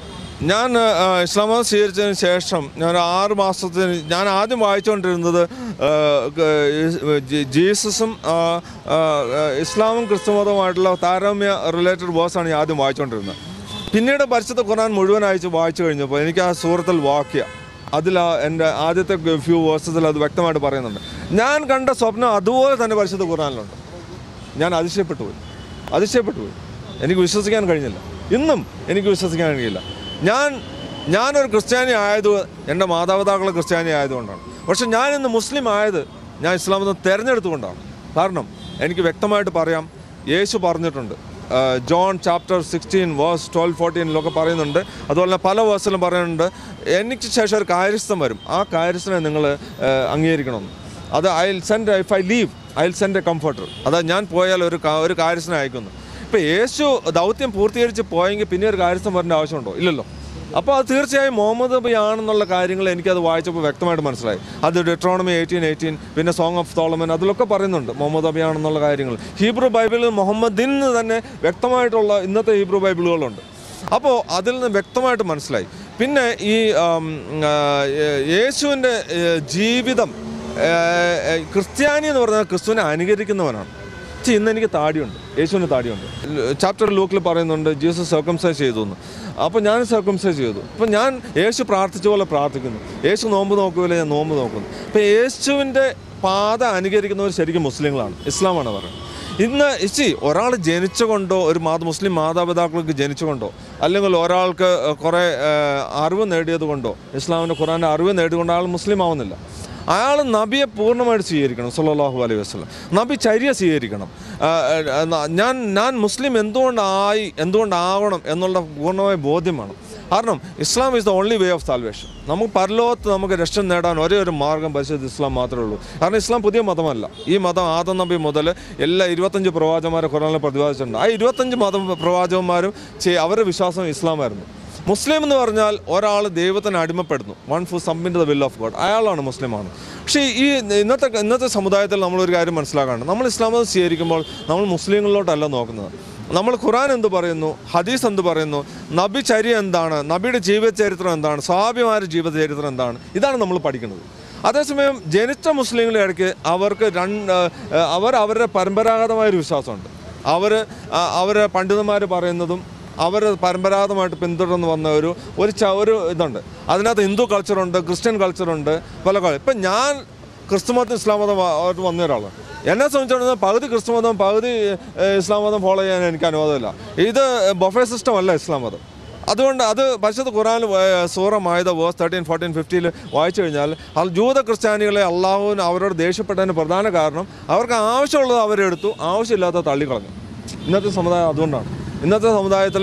ഞാൻ ആ, ഇസ്ലാം മതം സ്വീകരിച്ചതിന് ശേഷം ഞാൻ ഒരു ആറ് മാസത്തിന് ഞാൻ ആദ്യം വായിച്ചുകൊണ്ടിരുന്നത് ആ, ക- ഈ- ജി- ജീസസും ആ, ആ, ഇസ്ലാമും ക്രിസ്തുമതവുമായിട്ടുള്ള താരതമ്യ റിലേറ്റഡ് വേഴ്സാണ് ഞാൻ ആദ്യം വായിച്ചുകൊണ്ടിരുന്നത് പിന്നീട് പരിശുദ്ധ ഖുർആൻ മുഴുവൻ അയച്ച് വായിച്ചു കഴിഞ്ഞപ്പോൾ എനിക്ക് ആ സൂറത്തിൽ വാക്യ അതിൽ ആ എൻ്റെ ആദ്യത്തെ ഫ്യൂ വേഴ്സസിൽ അത് വ്യക്തമായിട്ട് പറയുന്നുണ്ട് ഞാൻ കണ്ട സ്വപ്നം അതുപോലെ തന്നെ പരിശുദ്ധ ഖുർആനിലുണ്ട് ഞാൻ അതിശയപ്പെട്ടു പോയി അതിശയപ്പെട്ടു പോയി എനിക്ക് വിശ്വസിക്കാൻ കഴിഞ്ഞില്ല ഇന്നും എനിക്ക് വിശ്വസിക്കാൻ കഴിയില്ല ഞാൻ ഞാനൊരു ക്രിസ്ത്യാനി ആയത് എൻ്റെ മാതാപിതാക്കൾ ക്രിസ്ത്യാനി ആയതുകൊണ്ടാണ് പക്ഷെ ഞാൻ ഇന്ന് മുസ്ലിം ആയത് ഞാൻ ഇസ്ലാം മതം തിരഞ്ഞെടുത്തുകൊണ്ടാണ് കാരണം എനിക്ക് വ്യക്തമായിട്ട് പറയാം യേശു പറഞ്ഞിട്ടുണ്ട് ആ, John chapter sixteen verse twelve ഫോർട്ടീനിലൊക്കെ പറയുന്നുണ്ട് അതുപോലെ തന്നെ പല വേഴ്സിലും പറയുന്നുണ്ട് എനിക്ക് ശേഷം ഒരു കാര്യസ്ഥം വരും ആ കാര്യസ്ഥനെ നിങ്ങൾ അംഗീകരിക്കണമെന്ന് അത് I will send if I leave I will send a comforter അതാ ഞാൻ പോയാൽ ഒരു കാ- ഒരു കാര്യസ്ഥനെ അയക്കുന്നു ഇപ്പം യേശു ദൗത്യം പൂർത്തീകരിച്ച് പോയെങ്കിൽ പിന്നെ ഒരു കാര്യസ്ഥം വരേണ്ട ആവശ്യമുണ്ടോ ഇല്ലല്ലോ അപ്പോൾ അത് തീർച്ചയായും മുഹമ്മദ് നബി ആണെന്നുള്ള കാര്യങ്ങൾ എനിക്കത് വായിച്ചപ്പോൾ വ്യക്തമായിട്ട് മനസ്സിലായി അത് ഡെട്രോണമി എയ്റ്റീൻ എയ്റ്റീൻ പിന്നെ സോങ് ഓഫ് തോളമൻ അതിലൊക്കെ പറയുന്നുണ്ട് മുഹമ്മദ് നബി ആണെന്നുള്ള കാര്യങ്ങൾ ഹീബ്രു ബൈബിളിൽ മുഹമ്മദിന് തന്നെ വ്യക്തമായിട്ടുള്ള ഇന്നത്തെ ഹീബ്രു ബൈബിളുകളുണ്ട് അപ്പോൾ അതിൽ നിന്ന് വ്യക്തമായിട്ട് മനസ്സിലായി പിന്നെ ഈ ആം, ആ, യേ- യേശുവിൻ്റെ ഏ, ജീവിതം ഏ, ഏ, ക്രിസ്ത്യാനി എന്ന് പറഞ്ഞാൽ ക്രിസ്തുവിനെ അനുകരിക്കുന്നവനാണ് ചി, ഇന്ന് എനിക്ക് താടിയുണ്ട് യേശുവിന് താടിയുണ്ട് ചാപ്റ്റർ ലൂക്കിൽ പറയുന്നുണ്ട് ജീസസ് സർക്കംസൈസ് ചെയ്തു എന്ന് അപ്പോൾ ഞാൻ സർക്കംസൈസ് ചെയ്തു അപ്പോൾ ഞാൻ യേശു പ്രാർത്ഥിച്ച പോലെ പ്രാർത്ഥിക്കുന്നു യേശു നോമ്പ് നോക്കുകയില്ല ഞാൻ നോമ്പ് നോക്കുന്നു അപ്പോൾ യേശുവിൻ്റെ പാത അനുകരിക്കുന്നവർ ശരിക്കും മുസ്ലിങ്ങളാണ് ഇസ്ലാമാണ് പറയുന്നത് ഇന്ന് ഇച്ചി ഒരാൾ ജനിച്ചുകൊണ്ടോ ഒരു മാത മുസ്ലിം മാതാപിതാക്കൾക്ക് ജനിച്ചുകൊണ്ടോ അല്ലെങ്കിൽ ഒരാൾക്ക് കുറേ ഏഹ്, അറിവ് നേടിയത് കൊണ്ടോ ഇസ്ലാമിൻ്റെ ഖുറാൻ്റെ അറിവ് നേടിക്കൊണ്ട് ആൾ മുസ്ലിം ആവുന്നില്ല അയാൾ നബിയെ പൂർണ്ണമായിട്ട് സ്വീകരിക്കണം സല്ലല്ലാഹു അലൈഹി വസ്ലം നബി ചര്യ സ്വീകരിക്കണം ആ, ആ, ന- ഞാൻ ഞാൻ മുസ്ലിം എന്തുകൊണ്ടായി എന്തുകൊണ്ടാവണം എന്നുള്ള പൂർണ്ണമായ ബോധ്യമാണ് കാരണം Islam is the only way of salvation നമുക്ക് പരലോകത്ത് നമുക്ക് രക്ഷ നേടാൻ ഒരേ ഒരു മാർഗം പരിശുദ്ധ ഇസ്ലാം മാത്രമേ ഉള്ളൂ കാരണം ഇസ്ലാം പുതിയ മതമല്ല ഈ മതം ആദം നബി മുതൽ എല്ലാ ഇരുപത്തഞ്ച് പ്രവാചകന്മാരെ ഖുറാനിൽ പ്രതിപാദിച്ചിട്ടുണ്ട് ആ ഇരുപത്തഞ്ച് മതം പ്രവാചകന്മാരും ചെയ്- അവരുടെ വിശ്വാസം ഇസ്ലാമായിരുന്നു മുസ്ലിം എന്ന് പറഞ്ഞാൽ ഒരാൾ ദൈവത്തിന് അടിമപ്പെടുന്നു one who submit the will of God അയാളാണ് മുസ്ലിമാണ് പക്ഷേ ഈ ഇന്നത്തെ ഇന്നത്തെ സമുദായത്തിൽ നമ്മളൊരു കാര്യം മനസ്സിലാക്കാണ്ട് നമ്മൾ ഇസ്ലാം മതം സ്വീകരിക്കുമ്പോൾ നമ്മൾ മുസ്ലിങ്ങളിലോട്ടല്ല നോക്കുന്നത് നമ്മൾ ഖുറാൻ എന്ത് പറയുന്നു ഹദീസ് എന്ത് പറയുന്നു നബി ചര്യ എന്താണ് നബിയുടെ ജീവചരിത്രം എന്താണ് സ്വാഭിമാരുടെ ജീവചരിത്രം എന്താണ് ഇതാണ് നമ്മൾ പഠിക്കുന്നത് അതേസമയം ജനിച്ച മുസ്ലിങ്ങളുടെ ഇടയ്ക്ക് അവർക്ക് രണ്ട് അവർ അവരുടെ പരമ്പരാഗതമായ ഒരു വിശ്വാസമുണ്ട് അവർ അവരെ പണ്ഡിതന്മാർ പറയുന്നതും അവർ പരമ്പരാഗതമായിട്ട് പിന്തുടർന്ന് വന്ന ഒരു ഒരു ച ഒരു ഇതുണ്ട് അതിനകത്ത് ഹിന്ദു കൾച്ചറുണ്ട് ക്രിസ്ത്യൻ കൾച്ചറുണ്ട് പല കളി ഇപ്പം ഞാൻ ക്രിസ്തുമതം ഇസ്ലാം മതം വ- ആയിട്ട് വന്ന ഒരാളാണ് എന്നെ സംബന്ധിച്ചിടത്തോളം പകുതി ക്രിസ്തു മതം പകുതി ഏഹ്, ഇസ്ലാം മതം ഫോളോ ചെയ്യാൻ എനിക്ക് അനുവാദമില്ല ഇത് ബൊഫേ സിസ്റ്റം അല്ല ഇസ്ലാം മതം അതുകൊണ്ട് അത് പരിശുദ്ധ ഖുറാൻ സൂറ മായുത വേഴ്സ് തേർട്ടീൻ ഫോർട്ടീൻ ഫിഫ്റ്റിയിൽ വായിച്ചു കഴിഞ്ഞാൽ അൽ ജൂത ക്രിസ്ത്യാനികളെ അള്ളാഹുവിന് അവരോട് ദേഷ്യപ്പെട്ടതിന് പ്രധാന കാരണം അവർക്ക് ആവശ്യമുള്ളത് അവരെടുത്തു ആവശ്യമില്ലാത്ത തള്ളിക്കളഞ്ഞു ഇന്നത്തെ സമുദായം അതുകൊണ്ടാണ് ഇന്നത്തെ സമുദായത്തിൽ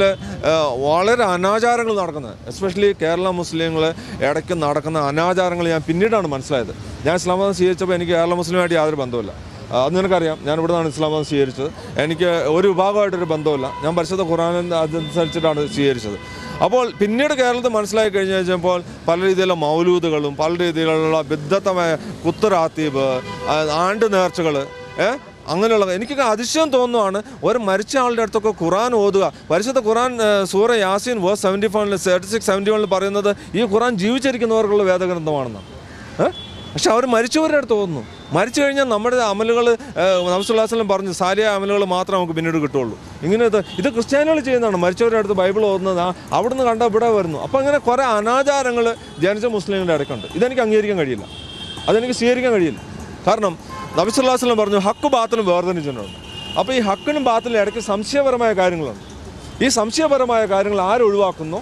വളരെ അനാചാരങ്ങൾ നടക്കുന്നത് എസ്പെഷ്യലി കേരള മുസ്ലിങ്ങൾ ഇടയ്ക്ക് നടക്കുന്ന അനാചാരങ്ങൾ ഞാൻ പിന്നീടാണ് മനസ്സിലായത് ഞാൻ ഇസ്ലാം മതം സ്വീകരിച്ചപ്പോൾ എനിക്ക് കേരള മുസ്ലിമായിട്ട് യാതൊരു ബന്ധമില്ല ആ, അത് നിനക്കറിയാം ഞാൻ ഇവിടെ നിന്നാണ് ഇസ്ലാം മതം സ്വീകരിച്ചത് എനിക്ക് ഒരു വിഭാഗമായിട്ടൊരു ബന്ധമില്ല ഞാൻ പരിശുദ്ധ ഖുറാൻ അതനുസരിച്ചിട്ടാണ് സ്വീകരിച്ചത് അപ്പോൾ പിന്നീട് കേരളത്തിൽ മനസ്സിലാക്കി കഴിഞ്ഞ് കഴിഞ്ഞപ്പോൾ പല രീതിയിലുള്ള മൗലൂദുകളും പല രീതിയിലുള്ള ബിദ്ധത്തമായ കുത്തുറാത്തീബ് ആ, ആണ്ട് നേർച്ചകൾ ഏഹ് അങ്ങനെയുള്ള എനിക്കൊക്കെ അതിശയം തോന്നുവാണ് ഒരു മരിച്ച ആളുടെ അടുത്തൊക്കെ ഖുറാൻ ഓതുക പരിശുദ്ധ ഖുറാൻ ഏഹ്, സൂറ യാസീൻ വേഴ്സ് സെവൻറ്റി ഫൈവിൽ തേർട്ടി സിക്സ് സെവൻറ്റി വണ്ണിൽ പറയുന്നത് ഈ ഖുറാൻ ജീവിച്ചിരിക്കുന്നവർക്കുള്ള വേദഗ്രന്ഥമാണെന്നാണ് ഏഹ് പക്ഷെ അവർ മരിച്ചവരുടെ അടുത്ത് തോന്നുന്നു മരിച്ചു കഴിഞ്ഞാൽ നമ്മുടെ അമലുകൾ നബ്സുല്ലാസ്ലം പറഞ്ഞു സാലിയ അമലുകൾ മാത്രമേ നമുക്ക് പിന്നീട് കിട്ടുള്ളൂ ഇങ്ങനെ ഇത് ഇത് ക്രിസ്ത്യാനികൾ ചെയ്യുന്നതാണ് മരിച്ചവരുടെ അടുത്ത് ബൈബിൾ ഓതുന്നത് ആ അവിടുന്ന് കണ്ട ഇവിടെ വരുന്നു അപ്പോൾ അങ്ങനെ കുറേ അനാചാരങ്ങൾ ജനിച്ച മുസ്ലിങ്ങളുടെ ഇടയ്ക്കുണ്ട് ഇതെനിക്ക് അംഗീകരിക്കാൻ കഴിയില്ല അതെനിക്ക് സ്വീകരിക്കാൻ കഴിയില്ല കാരണം നബിസുല്ലാസ്ലം പറഞ്ഞു ഹക്ക് ബാത്തിലും വേർതിരിച്ചിട്ടുണ്ട് അപ്പോൾ ഈ ഹക്കിനും ബാത്തിലും ഇടയ്ക്ക് സംശയപരമായ കാര്യങ്ങളുണ്ട് ഈ സംശയപരമായ കാര്യങ്ങൾ ആരൊഴിവാക്കുന്നു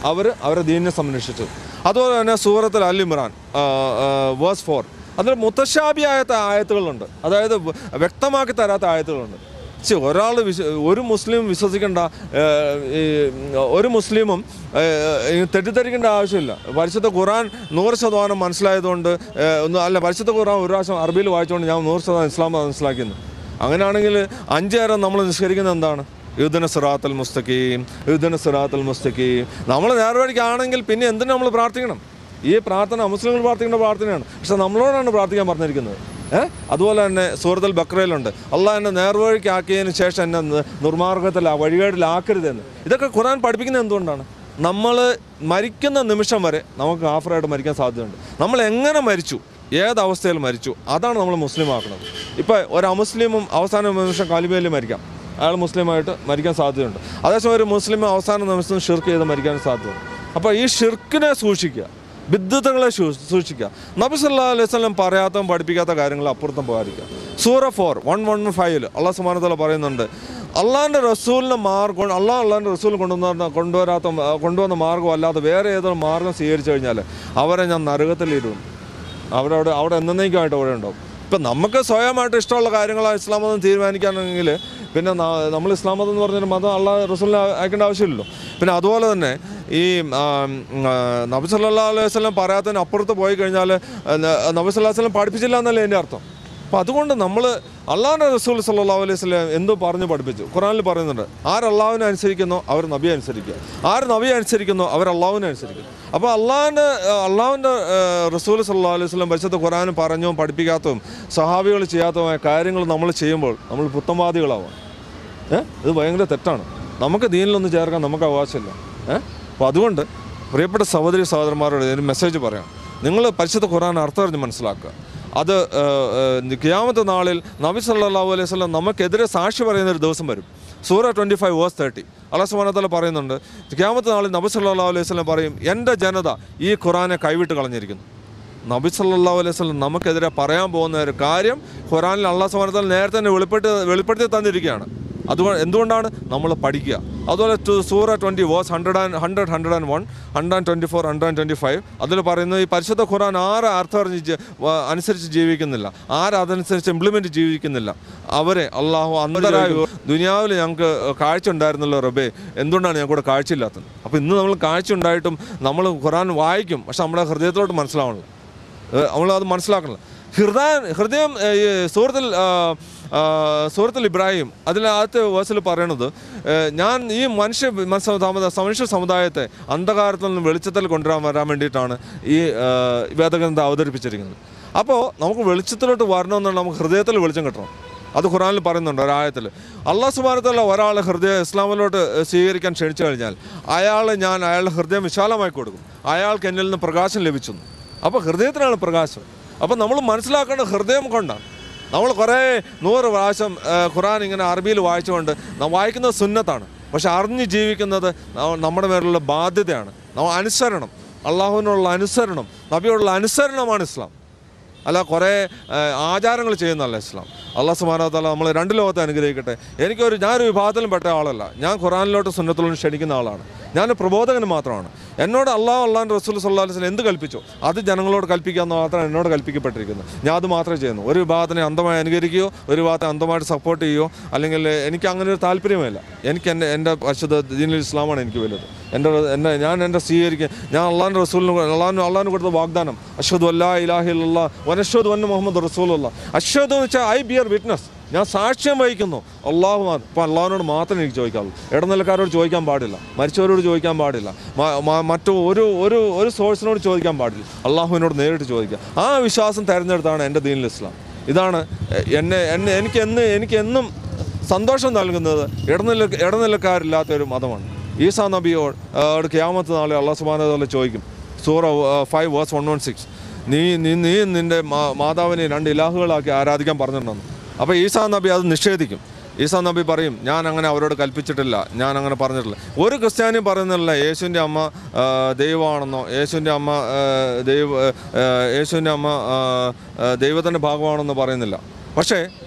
അവർ അവരെ ദീനിനെ സംരക്ഷിച്ചു അതുപോലെ തന്നെ സൂറത്തിൽ അൽ ഇമ്രാൻ വേഴ്സ് ഫോർ അതിൽ മുത്തശാബിയായ ആയത്തുകളുണ്ട് അതായത് വ- വ്യക്തമാക്കി തരാത്ത ആയത്തുകളുണ്ട് ചെ ഒരാൾ വിശ്വ ഒരു മുസ്ലിം വിശ്വസിക്കേണ്ട ഏഹ്, ഈ ഒരു മുസ്ലിമും ഏഹ്, ഈ തെറ്റിദ്ധരിക്കേണ്ട ആവശ്യമില്ല പരിശുദ്ധ ഖുറാൻ നൂറ് ശതമാനം മനസ്സിലായതുകൊണ്ട് ഏഹ്, ഒന്ന് അല്ല പരിശുദ്ധ ഖുറാൻ ഒരു പ്രാവശ്യം അറബിയിൽ വായിച്ചുകൊണ്ട് ഞാൻ നൂറ് ശതമാനം ഇസ്ലാം മനസ്സിലാക്കുന്നു അങ്ങനെയാണെങ്കിൽ അഞ്ച് നേരം നമ്മൾ നിഷ്കരിക്കുന്നത് എന്താണ് യുദ്ധന സിറാത്തൽ മുസ്തഖീം യുദ്ധന സിറാത്തൽ മുസ്തഖീം നമ്മൾ നേർവഴിക്കാണെങ്കിൽ പിന്നെ എന്തിനു നമ്മൾ പ്രാർത്ഥിക്കണം ഈ പ്രാർത്ഥന മുസ്ലിങ്ങൾ പ്രാർത്ഥിക്കേണ്ട പ്രാർത്ഥനയാണ് പക്ഷെ നമ്മളോടാണ് പ്രാർത്ഥിക്കാൻ പറഞ്ഞിരിക്കുന്നത് ഏഹ് അതുപോലെ തന്നെ സൂറത്തുൽ ബക്രയിലുണ്ട് അള്ളാഹ് എന്നെ നേർവഴിക്കാക്കിയതിന് ശേഷം എന്നെ ന- നിർമാർഗത്തിൽ വഴികേടിലാക്കരുതെന്ന് ഇതൊക്കെ ഖുറാൻ പഠിപ്പിക്കുന്നത് എന്തുകൊണ്ടാണ് നമ്മൾ മരിക്കുന്ന നിമിഷം വരെ നമുക്ക് ആഫറായിട്ട് മരിക്കാൻ സാധ്യതയുണ്ട് നമ്മൾ എങ്ങനെ മരിച്ചു ഏത് അവസ്ഥയിൽ മരിച്ചു അതാണ് നമ്മൾ മുസ്ലിം ആക്കുന്നത് ഇപ്പോൾ ഒരു അമുസ്ലിമും അവസാന നിമിഷം കാലിമേലിൽ മരിക്കാം അയാൾ മുസ്ലിമായിട്ട് മരിക്കാൻ സാധ്യതയുണ്ട് അതേസമയം ഒരു മുസ്ലിം അവസാന നിമിഷം ഷിർക്ക് ചെയ്ത് മരിക്കാൻ സാധ്യതയുണ്ട് അപ്പോൾ ഈ ഷിർക്കിനെ സൂക്ഷിക്കുക ബിദ്ദുതകളെ സൂക്ഷിക്കുക നബി സല്ലാ അലൈഹി സ്വലം പറയാത്തതും പഠിപ്പിക്കാത്ത കാര്യങ്ങൾ അപ്പുറത്തും പോകാതിരിക്കുക സൂറ ഫോർ വൺ വൺ ഫൈവിൽ അള്ളാഹ് സുമാനത്തല പറയുന്നുണ്ട് അള്ളാഹിൻ്റെ റസൂലിൻ്റെ മാർഗം അള്ളാഹ് അള്ളാഹിൻ്റെ റസൂൽ കൊണ്ടുവന്ന കൊണ്ടുവരാത്ത കൊണ്ടുവന്ന മാർഗ്ഗം അല്ലാതെ വേറെ ഏതൊരു മാർഗം സ്വീകരിച്ചു കഴിഞ്ഞാൽ അവരെ ഞാൻ നരകത്തിലിടും അവരവിടെ അവിടെ എന്നേക്കുമായിട്ട് അവിടെ ഉണ്ടാവും ഇപ്പം നമുക്ക് സ്വയമായിട്ട് ഇഷ്ടമുള്ള കാര്യങ്ങളാണ് ഇസ്ലാം മതം തീരുമാനിക്കുകയാണെങ്കിൽ പിന്നെ ന- നമ്മൾ ഇസ്ലാം മതം എന്ന് പറഞ്ഞൊരു മതം അള്ളാഹ് റസൂലിനെ അയക്കേണ്ട ആവശ്യമില്ലല്ലോ പിന്നെ അതുപോലെ തന്നെ ഈ നബി സല്ലാ അലൈഹി വസ്ലം പറയാത്തതിന് അപ്പുറത്ത് പോയി കഴിഞ്ഞാൽ നബി സല്ലാ വസ്ലം പഠിപ്പിച്ചില്ല എന്നല്ലേ എൻ്റെ അർത്ഥം അപ്പം അതുകൊണ്ട് നമ്മൾ അള്ളാഹിൻ്റെ റസൂൽ സല്ലാ അലൈഹി സ്വലം എന്തോ പറഞ്ഞ് പഠിപ്പിച്ചു ഖുറാനിൽ പറയുന്നുണ്ട് ആര് അള്ളാഹുവിനെ അനുസരിക്കുന്നോ അവർ നബിയെ അനുസരിക്കുക ആര് നബിയെ അനുസരിക്കുന്നോ അവർ അള്ളാഹുവിനെ അനുസരിക്കും അപ്പോൾ അള്ളാഹിൻ്റെ അള്ളാഹുവിൻ്റെ റസൂൽ സല്ലാ അലൈഹി സ്വലം പരിശുദ്ധ ഖുറാൻ പറഞ്ഞും പഠിപ്പിക്കാത്തതും സഹാബികൾ ചെയ്യാത്തതുമായ കാര്യങ്ങൾ നമ്മൾ ചെയ്യുമ്പോൾ നമ്മൾ പുത്തംവാദികളാവാം ഏഹ് ഇത് ഭയങ്കര തെറ്റാണ് നമുക്ക് ദീനിലൊന്നും ചേർക്കാൻ നമുക്ക് അവകാശമില്ല ഏഹ് അപ്പോൾ അതുകൊണ്ട് പ്രിയപ്പെട്ട സഹോദരി സഹോദരന്മാരോട് ഒരു മെസ്സേജ് പറയാം നിങ്ങൾ പരിശുദ്ധ ഖുറാൻ അർത്ഥം അറിഞ്ഞ് മനസ്സിലാക്കുക അത് ക്യാമത്തെ നാളിൽ നബി സല്ലല്ലാഹു അലൈഹി വസല്ലം നമുക്കെതിരെ സാക്ഷി പറയുന്ന ഒരു ദിവസം വരും സൂറ ട്വൻറ്റി ഫൈവ് വേഴ്സ് തേർട്ടി അള്ളാഹ് സുബ്ഹാനഹു പറയുന്നുണ്ട് ക്യാമത്തെ നാളിൽ നബി സല്ലല്ലാഹു അലൈഹി വസല്ലം പറയും എൻ്റെ ജനത ഈ ഖുറാനെ കൈവിട്ട് കളഞ്ഞിരിക്കുന്നു നബി സല്ലല്ലാഹു അലൈഹി വസല്ലം നമുക്കെതിരെ പറയാൻ പോകുന്ന ഒരു കാര്യം ഖുറാനിൽ അള്ളാഹ് സുബ്ഹാനഹു നേരത്തെ തന്നെ വെളിപ്പെടുത്തി വെളിപ്പെടുത്തി തന്നിരിക്കുകയാണ് അതുകൊണ്ട് എന്തുകൊണ്ടാണ് നമ്മൾ പഠിക്കുക അതുപോലെ ടു സൂറ twenty verse hundred and hundred hundred and one hundred and twenty four hundred and twenty five അതിൽ പറയുന്നത് ഈ പരിശുദ്ധ ഖുറാൻ ആര് അർത്ഥം അറിഞ്ഞ് ജ- വ- അനുസരിച്ച് ജീവിക്കുന്നില്ല ആര് അതനുസരിച്ച് ഇംപ്ലിമെൻറ്റ് ജീവിക്കുന്നില്ല അവരെ അള്ളാഹു അന്തരായ ദുനിയാവിൽ ഞങ്ങൾക്ക് കാഴ്ച ഉണ്ടായിരുന്നല്ലോ റബേ എന്തുകൊണ്ടാണ് ഞങ്ങൾക്ക് കാഴ്ചയില്ലാത്തത് അപ്പോൾ ഇന്ന് നമ്മൾ കാഴ്ച ഉണ്ടായിട്ടും നമ്മൾ ഖുറാൻ വായിക്കും പക്ഷെ നമ്മുടെ ഹൃദയത്തിലോട്ട് മനസ്സിലാവണല്ലോ നമ്മൾ അത് മനസ്സിലാക്കണം ഹൃദയം ഹൃദയം ഏ, ഈ സൂറത്തിൽ ആ, ആ, സൂറത്തിൽ ഇബ്രാഹിം അതിനകത്ത് വേഴ്സിൽ പറയണത് ഏ, ഞാൻ ഈ മനുഷ്യ മനുഷ്യ സമുദായ മനുഷ്യ സമുദായത്തെ അന്ധകാരത്തിൽ നിന്ന് വെളിച്ചത്തിൽ കൊണ്ടുവരാൻ വരാൻ വേണ്ടിയിട്ടാണ് ഈ ആ, വേദഗ്രന്ഥം അവതരിപ്പിച്ചിരിക്കുന്നത് അപ്പോൾ നമുക്ക് വെളിച്ചത്തിലോട്ട് വരണമെന്നുണ്ടെങ്കിൽ നമുക്ക് ഹൃദയത്തിൽ വെളിച്ചം കിട്ടണം അത് ഖുറാനിൽ പറയുന്നുണ്ട് ഒരായത്തിൽ അള്ളാഹ് സുബാനത്തുള്ള ഒരാൾ ഹൃദയം ഇസ്ലാമിലോട്ട് സ്വീകരിക്കാൻ ക്ഷണിച്ചു കഴിഞ്ഞാൽ അയാൾ ഞാൻ അയാളുടെ ഹൃദയം വിശാലമായി കൊടുക്കും അയാൾക്ക് എന്നിൽ നിന്ന് പ്രകാശം ലഭിച്ചു അപ്പോൾ ഹൃദയത്തിനാണ് പ്രകാശം അപ്പോൾ നമ്മൾ മനസ്സിലാക്കേണ്ട ഹൃദയം കൊണ്ടാണ് നമ്മൾ കുറേ നൂറ് പ്രാവശ്യം ആ, ഖുറാൻ ഇങ്ങനെ അറബിയിൽ വായിച്ചുകൊണ്ട് നാം വായിക്കുന്നത് സുന്നത്താണ് പക്ഷെ അറിഞ്ഞ് ജീവിക്കുന്നത് ന- നമ്മുടെ മേലുള്ള ബാധ്യതയാണ് നമ്മൾ അനുസരണം അള്ളാഹുവിനുള്ള അനുസരണം നബിയോടുള്ള അനുസരണമാണ് ഇസ്ലാം അല്ല കുറേ ആചാരങ്ങൾ ചെയ്യുന്നതല്ല ഇസ്ലാം അള്ളാഹ് സുബാനത്താല നമ്മൾ രണ്ട് ലോകത്തെ അനുഗ്രഹിക്കട്ടെ എനിക്കൊരു ഞാനൊരു വിഭാഗത്തിലും പെട്ട ആളല്ല ഞാൻ ഖുറാനിലോട്ട് സുന്നത്തിലും ക്ഷണിക്കുന്ന ആളാണ് ഞാൻ പ്രബോധകൻ മാത്രമാണ് എന്നോട് അള്ളാഹ് അള്ളാഹ് റസൂൽ സല്ലാ വസ്ലം എന്ത് കൽപ്പിച്ചോ അത് ജനങ്ങളോട് കൽപ്പിക്കാമെന്ന് മാത്രമാണ് എന്നോട് കൽപ്പിക്കപ്പെട്ടിരിക്കുന്നത് ഞാൻ അത് മാത്രമേ ചെയ്യുന്നു ഒരു വിഭാഗത്തിനെ അന്ധമായി അനുകരിക്കുകയോ ഒരു വിഭാഗത്തെ അന്ധമായിട്ട് സപ്പോർട്ട് ചെയ്യുകയോ അല്ലെങ്കിൽ എനിക്ക് അങ്ങനെ ഒരു താല്പര്യമില്ല എനിക്ക് എൻ്റെ എൻ്റെ പരിശുദ്ധ ദീനുൽ ഇസ്ലാമാണ് എനിക്ക് വലുത് എൻ്റെ എൻ്റെ ഞാൻ എൻ്റെ സ്വീകരിക്കുക ഞാൻ അള്ളാഹിൻ്റെ റസൂലിന് അള്ളാഹിന് അള്ളാഹിന് കൊടുത്ത വാഗ്ദാനം അഷ്ഹദു അല്ലാ ഇലാഹില്ല വനഷ്ഹദു വന്ന മുഹമ്മദ് റസൂലുള്ള അഷ്ഹദു എന്ന് വെച്ചാൽ ഐ ബിയർ വിറ്റ്നസ് ഞാൻ സാക്ഷ്യം വഹിക്കുന്നു അള്ളാഹു മാത്രം ഇപ്പം അള്ളാഹിനോട് മാത്രമേ എനിക്ക് ചോദിക്കാവുള്ളൂ ഇടനിലക്കാരോട് ചോദിക്കാൻ പാടില്ല മരിച്ചവരോട് ചോദിക്കാൻ പാടില്ല മ- മ- മറ്റു ഒരു ഒരു ഒരു സോഴ്സിനോട് ചോദിക്കാൻ പാടില്ല അള്ളാഹുവിനോട് നേരിട്ട് ചോദിക്കുക ആ വിശ്വാസം തിരഞ്ഞെടുത്താണ് എൻ്റെ ദീനിൽ ഇസ്ലാം ഇതാണ് എ- എന്നെ എന്നെ എനിക്ക് എന്ന് എനിക്ക് എന്നും സന്തോഷം നൽകുന്നത് ഇടനില ഇടനിലക്കാരില്ലാത്ത ഒരു മതമാണ് ഈസാ നബിയോട് ഓട് ക്യാമത്ത് നാളെ അള്ളാഹ് സുബാന ചോദിക്കും സൂറ five verse one one six നീ നീ നീ നിൻ്റെ മാ- മാതാവിനെ രണ്ട് ഇലാഹുകളാക്കി ആരാധിക്കാൻ പറഞ്ഞിട്ടുണ്ടെന്ന് അപ്പോൾ ഈസാ നബി അത് നിഷേധിക്കും ഈസാ നബി പറയും ഞാൻ അങ്ങനെ അവരോട് കൽപ്പിച്ചിട്ടില്ല ഞാൻ അങ്ങനെ പറഞ്ഞിട്ടില്ല ഒരു ക്രിസ്ത്യാനിയും പറയുന്നില്ല യേശുവിൻ്റെ അമ്മ ആ, ദൈവമാണെന്നോ യേശുവിൻ്റെ അമ്മ ആ, ദൈവ ആ, യേശുവിൻ്റെ അമ്മ ആ, ആ, ദൈവത്തിൻ്റെ ഭാഗമാണെന്നോ പറയുന്നില്ല പക്ഷേ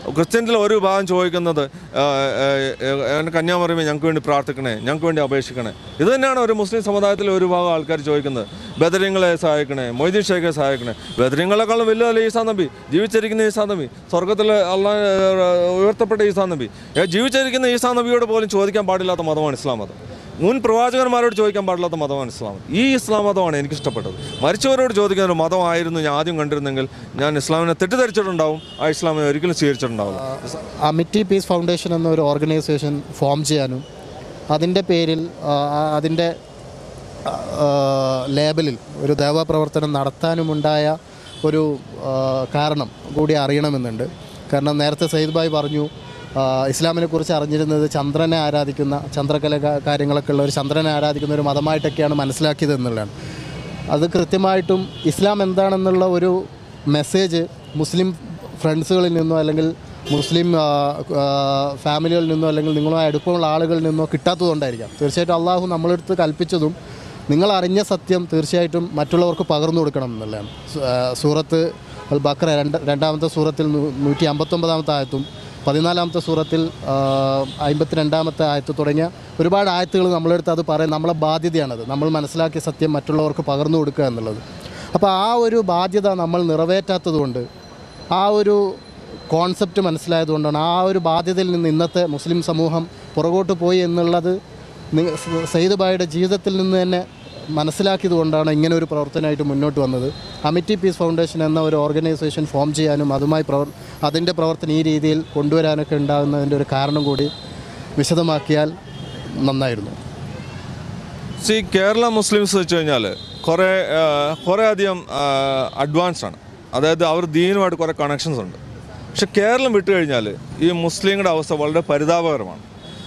ക്രിസ്ത്യൻസിൽ ഒരു വിഭാഗം ചോദിക്കുന്നത് ആ, ആ, ആ, കന്യാമറിയുമേ ഞങ്ങൾക്ക് വേണ്ടി പ്രാർത്ഥിക്കണേ ഞങ്ങൾക്ക് വേണ്ടി അപേക്ഷിക്കണേ ഇത് തന്നെയാണ് ഒരു മുസ്ലിം സമുദായത്തിൽ ഒരു വിഭാഗം ആൾക്കാർ ചോദിക്കുന്നത് ബദരിങ്ങളെ സഹായിക്കണേ മൊയ്തീൻ ഷേഖെ സഹായിക്കണേ ബദരിങ്ങളെക്കാളും വലിയ ഈസാ നബി ജീവിച്ചിരിക്കുന്ന ഈസാ നബി സ്വർഗത്തിൽ അള്ളാ ഉയർത്തപ്പെട്ട ഈസാ നബി ഏ, ജീവിച്ചിരിക്കുന്ന ഈസാ നബിയോട് പോലും ചോദിക്കാൻ പാടില്ലാത്ത മതമാണ് ഇസ്ലാം മതം മുൻ പ്രവാചകന്മാരോട് ചോദിക്കാൻ പാടില്ലാത്ത മതമാണ് ഇസ്ലാം ഈ ഇസ്ലാം മതമാണ് എനിക്ക് ഇഷ്ടപ്പെട്ടത് മരിച്ചവരോട് ചോദിക്കുന്ന ഒരു മതമായിരുന്നു ഞാൻ ആദ്യം കണ്ടിരുന്നെങ്കിൽ ഞാൻ ഇസ്ലാമിനെ തെറ്റിദ്ധരിച്ചിട്ടുണ്ടാവും ആ ഇസ്ലാമിനെ ഒരിക്കലും സ്വീകരിച്ചിട്ടുണ്ടാവില്ല അമിറ്റി പീസ് ഫൗണ്ടേഷൻ എന്നൊരു ഓർഗനൈസേഷൻ ഫോം ചെയ്യാനും അതിൻ്റെ പേരിൽ ആ, ആ, അതിൻ്റെ ആ, ലേബലിൽ ഒരു ദേവപ്രവർത്തനം നടത്താനുമുണ്ടായ ഒരു ആ, കാരണം കൂടി അറിയണമെന്നുണ്ട് കാരണം നേരത്തെ സയ്യിദ് ഭായ് പറഞ്ഞു ആ, ഇസ്ലാമിനെ കുറിച്ച് അറിഞ്ഞിരുന്നത് ചന്ദ്രനെ ആരാധിക്കുന്ന ചന്ദ്രകല കാ- കാര്യങ്ങളൊക്കെ ഉള്ള ഒരു ചന്ദ്രനെ ആരാധിക്കുന്ന ഒരു മതമായിട്ടൊക്കെയാണ് മനസ്സിലാക്കിയത് എന്നുള്ളതാണ് അത് കൃത്യമായിട്ടും ഇസ്ലാം എന്താണെന്നുള്ള ഒരു മെസ്സേജ് മുസ്ലിം ഫ്രണ്ട്സുകളിൽ നിന്നോ അല്ലെങ്കിൽ മുസ്ലിം ആ, ആ, ഫാമിലികളിൽ നിന്നോ അല്ലെങ്കിൽ നിങ്ങളുമായി അടുപ്പമുള്ള ആളുകളിൽ നിന്നോ കിട്ടാത്തതുകൊണ്ടായിരിക്കാം തീർച്ചയായിട്ടും അള്ളാഹു നമ്മളെടുത്ത് കൽപ്പിച്ചതും നിങ്ങൾ അറിഞ്ഞ സത്യം തീർച്ചയായിട്ടും മറ്റുള്ളവർക്ക് പകർന്നു കൊടുക്കണം എന്നുള്ളതാണ് സു- ആ, സൂറത്ത് അൽ ബക്ര രണ്ട് രണ്ടാമത്തെ സൂറത്തിൽ നൂ- നൂറ്റി അമ്പത്തൊമ്പതാമത്തെ ആയത്തും പതിനാലാമത്തെ സൂറത്തിൽ അമ്പത്തിരണ്ടാമത്തെ ആയത്ത് തുടങ്ങിയ ഒരുപാട് ആയത്തുകൾ നമ്മളെടുത്ത് അത് പറയും നമ്മളെ ബാധ്യതയാണത് നമ്മൾ മനസ്സിലാക്കിയ സത്യം മറ്റുള്ളവർക്ക് പകർന്നു കൊടുക്കുക എന്നുള്ളത് അപ്പോൾ ആ ഒരു ബാധ്യത നമ്മൾ നിറവേറ്റാത്തതുകൊണ്ട് ആ ഒരു കോൺസെപ്റ്റ് മനസ്സിലായതുകൊണ്ടാണ് ആ ഒരു ബാധ്യതയിൽ നിന്ന് ഇന്നത്തെ മുസ്ലിം സമൂഹം പുറകോട്ട് പോയി എന്നുള്ളത് നി- സയ്യിദ് ബായുടെ ജീവിതത്തിൽ നിന്ന് തന്നെ മനസ്സിലാക്കിയത് കൊണ്ടാണ് ഇങ്ങനെ ഒരു പ്രവർത്തനമായിട്ട് മുന്നോട്ട് വന്നത് അമിറ്റി പീസ് ഫൗണ്ടേഷൻ എന്ന ഒരു ഓർഗനൈസേഷൻ ഫോം ചെയ്യാനും അതുമായി പ്രവർ അതിൻ്റെ പ്രവർത്തനം ഈ രീതിയിൽ കൊണ്ടുവരാനൊക്കെ ഉണ്ടാകുന്നതിൻ്റെ ഒരു കാരണം കൂടി വിശദമാക്കിയാൽ നന്നായിരുന്നു സി കേരള മുസ്ലിംസ് വെച്ച് കഴിഞ്ഞാൽ കുറേ ആ, കുറേ അധികം അഡ്വാൻസ് ആണ് അതായത് അവർ ദീനുമായിട്ട് കുറേ കണക്ഷൻസ് ഉണ്ട് പക്ഷെ കേരളം വിട്ടു കഴിഞ്ഞാൽ ഈ മുസ്ലിങ്ങളുടെ അവസ്ഥ വളരെ പരിതാപകരമാണ്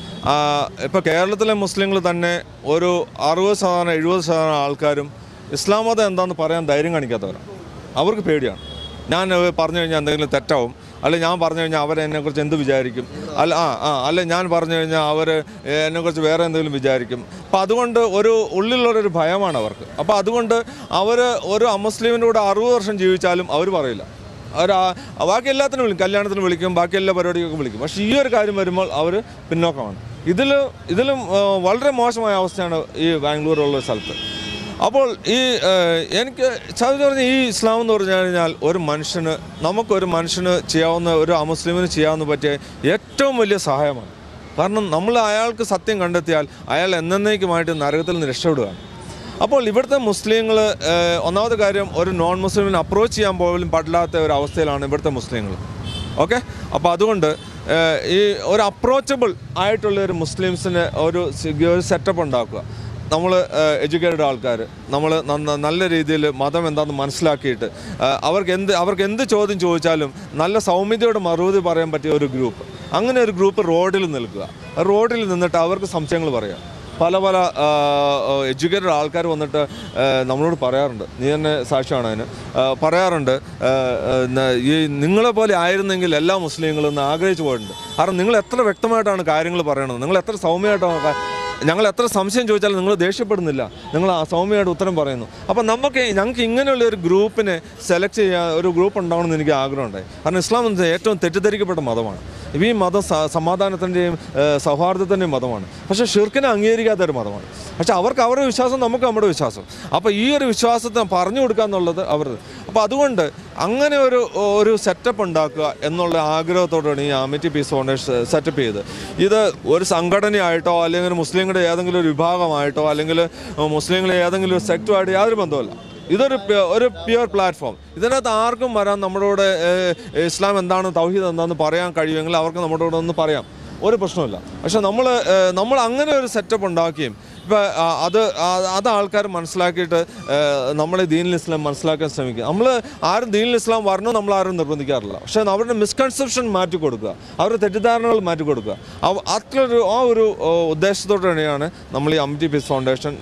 ഇപ്പോൾ കേരളത്തിലെ മുസ്ലിങ്ങൾ തന്നെ ഒരു അറുപത് ശതമാനം എഴുപത് ശതമാനം ആൾക്കാരും ഇസ്ലാം മതം എന്താണെന്ന് പറയാൻ ധൈര്യം കാണിക്കാത്തവരാണ് അവർക്ക് പേടിയാണ് ഞാൻ ഏ, പറഞ്ഞു കഴിഞ്ഞാൽ എന്തെങ്കിലും തെറ്റാവും അല്ലെ ഞാൻ പറഞ്ഞു കഴിഞ്ഞാൽ അവർ എന്നെക്കുറിച്ച് എന്ത് വിചാരിക്കും അല്ല ആ ആ അല്ലെ ഞാൻ പറഞ്ഞു കഴിഞ്ഞാൽ അവർ എന്നെക്കുറിച്ച് വേറെ എന്തെങ്കിലും വിചാരിക്കും അപ്പം അതുകൊണ്ട് ഒരു ഉള്ളിലുള്ളൊരു ഭയമാണ് അവർക്ക് അപ്പോൾ അതുകൊണ്ട് അവർ ഒരു അമുസ്ലിമിൻ്റെ കൂടെ അറുപത് വർഷം ജീവിച്ചാലും അവർ പറയില്ല അവർ ആ- ബാക്കി എല്ലാത്തിനും വിളിക്കും കല്യാണത്തിന് വിളിക്കും ബാക്കി എല്ലാ പരിപാടികൾക്കും വിളിക്കും പക്ഷേ ഈ ഒരു കാര്യം വരുമ്പോൾ അവർ പിന്നോക്കമാണ് ഇതിൽ ഇതിലും ആ, വളരെ മോശമായ അവസ്ഥയാണ് ഈ ബാംഗ്ലൂരുള്ള സ്ഥലത്ത് അപ്പോൾ ഈ ഏഹ്, എനിക്ക് സാധിച്ചു പറഞ്ഞ ഈ ഇസ്ലാം എന്ന് പറഞ്ഞു കഴിഞ്ഞാൽ ഒരു മനുഷ്യന് നമുക്കൊരു മനുഷ്യന് ചെയ്യാവുന്ന ഒരു അമുസ്ലിമിന് ചെയ്യാവുന്ന പറ്റിയ ഏറ്റവും വലിയ സഹായമാണ് കാരണം നമ്മൾ അയാൾക്ക് സത്യം കണ്ടെത്തിയാൽ അയാൾ എന്നേക്കുമായിട്ട് നരകത്തിൽ നിന്ന് രക്ഷപ്പെടുകയാണ് അപ്പോൾ ഇവിടുത്തെ മുസ്ലിങ്ങൾ ഒന്നാമത്തെ കാര്യം ഒരു നോൺ മുസ്ലിമിനെ അപ്രോച്ച് ചെയ്യാൻ പോലും പാടില്ലാത്ത ഒരു അവസ്ഥയിലാണ് ഇവിടുത്തെ മുസ്ലിങ്ങൾ ഓക്കെ അപ്പോൾ അതുകൊണ്ട് ഏഹ്, ഈ ഒരു അപ്രോച്ചബിൾ ആയിട്ടുള്ള ഒരു മുസ്ലിംസിന് ഒരു സി- ഒരു സെറ്റപ്പ് ഉണ്ടാക്കുക നമ്മൾ എഡ്യൂക്കേറ്റഡ് ആൾക്കാർ നമ്മൾ നല്ല രീതിയിൽ മതം എന്താണെന്ന് മനസ്സിലാക്കിയിട്ട് ഏഹ്, അവർക്ക് എന്ത് അവർക്ക് എന്ത് ചോദ്യം ചോദിച്ചാലും നല്ല സൗമ്യതയോടെ മറുപടി പറയാൻ പറ്റിയ ഒരു ഗ്രൂപ്പ് അങ്ങനെ ഒരു ഗ്രൂപ്പ് റോഡിൽ നിൽക്കുക റോഡിൽ നിന്നിട്ട് അവർക്ക് സംശയങ്ങൾ പറയാം പല പല എഡ്യൂക്കേറ്റഡ് ആൾക്കാർ വന്നിട്ട് ആ, നമ്മളോട് പറയാറുണ്ട് നീ തന്നെ സാക്ഷിയാണ് അതിന് ആ, പറയാറുണ്ട് ആ, ആ, ന- ഈ നിങ്ങളെ പോലെ ആയിരുന്നെങ്കിൽ എല്ലാ മുസ്ലിങ്ങളും എന്ന് ആഗ്രഹിച്ചു പോയിട്ടുണ്ട് കാരണം നിങ്ങൾ എത്ര വ്യക്തമായിട്ടാണ് കാര്യങ്ങൾ പറയണത് നിങ്ങൾ എത്ര സൗമ്യമായിട്ടാണ് കാ- ഞങ്ങൾ എത്ര സംശയം ചോദിച്ചാലും നിങ്ങൾ ദേഷ്യപ്പെടുന്നില്ല നിങ്ങൾ ആ സൗമ്യമായിട്ട് ഉത്തരം പറയുന്നു അപ്പം നമുക്ക് ഞങ്ങൾക്ക് ഇങ്ങനെയുള്ള ഒരു ഗ്രൂപ്പിനെ സെലക്ട് ചെയ്യാൻ ഒരു ഗ്രൂപ്പ് ഉണ്ടാവണമെന്ന് എനിക്ക് ആഗ്രഹമുണ്ടായി കാരണം ഇസ്ലാം എന്നത് ഏറ്റവും തെറ്റിദ്ധരിക്കപ്പെട്ട മതമാണ് ഈ മതം സ- സമാധാനത്തിൻ്റെയും ഏഹ്, സൗഹാർദ്ദത്തിൻ്റെയും മതമാണ് പക്ഷേ ഷിർക്കിനെ അംഗീകരിക്കാത്ത ഒരു മതമാണ് പക്ഷേ അവർക്ക് അവരുടെ വിശ്വാസം നമുക്ക് നമ്മുടെ വിശ്വാസം അപ്പോൾ ഈ ഒരു വിശ്വാസത്തെ പറഞ്ഞു കൊടുക്കുക എന്നുള്ളത് അവർ അപ്പോൾ അതുകൊണ്ട് അങ്ങനെ ഒരു ഒരു സെറ്റപ്പ് ഉണ്ടാക്കുക എന്നുള്ള ആഗ്രഹത്തോടാണ് ഈ അമിറ്റി പീസ് ഫൗണ്ടേഷൻ സെറ്റപ്പ് ചെയ്ത് ഇത് ഒരു സംഘടനയായിട്ടോ അല്ലെങ്കിൽ മുസ്ലിങ്ങളുടെ ഏതെങ്കിലും ഒരു വിഭാഗമായിട്ടോ അല്ലെങ്കിൽ മുസ്ലിങ്ങളെ ഏതെങ്കിലും ഒരു സെക്റ്റുമായിട്ട് യാതൊരു ബന്ധവുമല്ല ഇതൊരു പ്യ- ഒരു പ്യുവർ പ്ലാറ്റ്ഫോം ഇതിനകത്ത് ആർക്കും വരാൻ നമ്മുടെ കൂടെ ഏഹ്, ഇസ്ലാം എന്താണ് തൗഹീദ് എന്താണെന്ന് പറയാൻ കഴിയുമെങ്കിൽ അവർക്ക് നമ്മുടെ കൂടെ ഒന്ന് പറയാം ഒരു പ്രശ്നമില്ല പക്ഷെ നമ്മൾ നമ്മൾ അങ്ങനെ ഒരു സെറ്റപ്പ് ഉണ്ടാക്കുകയും ഇപ്പം അത് ആ- അത് ആൾക്കാർ മനസ്സിലാക്കിയിട്ട് നമ്മളെ ദീനിൽ ഇസ്ലാം മനസ്സിലാക്കാൻ ശ്രമിക്കുക നമ്മൾ ആരും ദീനിൽ ഇസ്ലാം വരണം നമ്മൾ ആരും നിർബന്ധിക്കാറില്ല പക്ഷേ അവരുടെ മിസ്കൺസെപ്ഷൻ മാറ്റി കൊടുക്കുക അവരുടെ തെറ്റിദ്ധാരണകൾ മാറ്റി കൊടുക്കുക അവ- അത്രയൊരു ആ ഒരു ഓ, ഉദ്ദേശത്തോടു തന്നെയാണ് നമ്മൾ ഈ അമിറ്റി പീസ് ഫൗണ്ടേഷൻ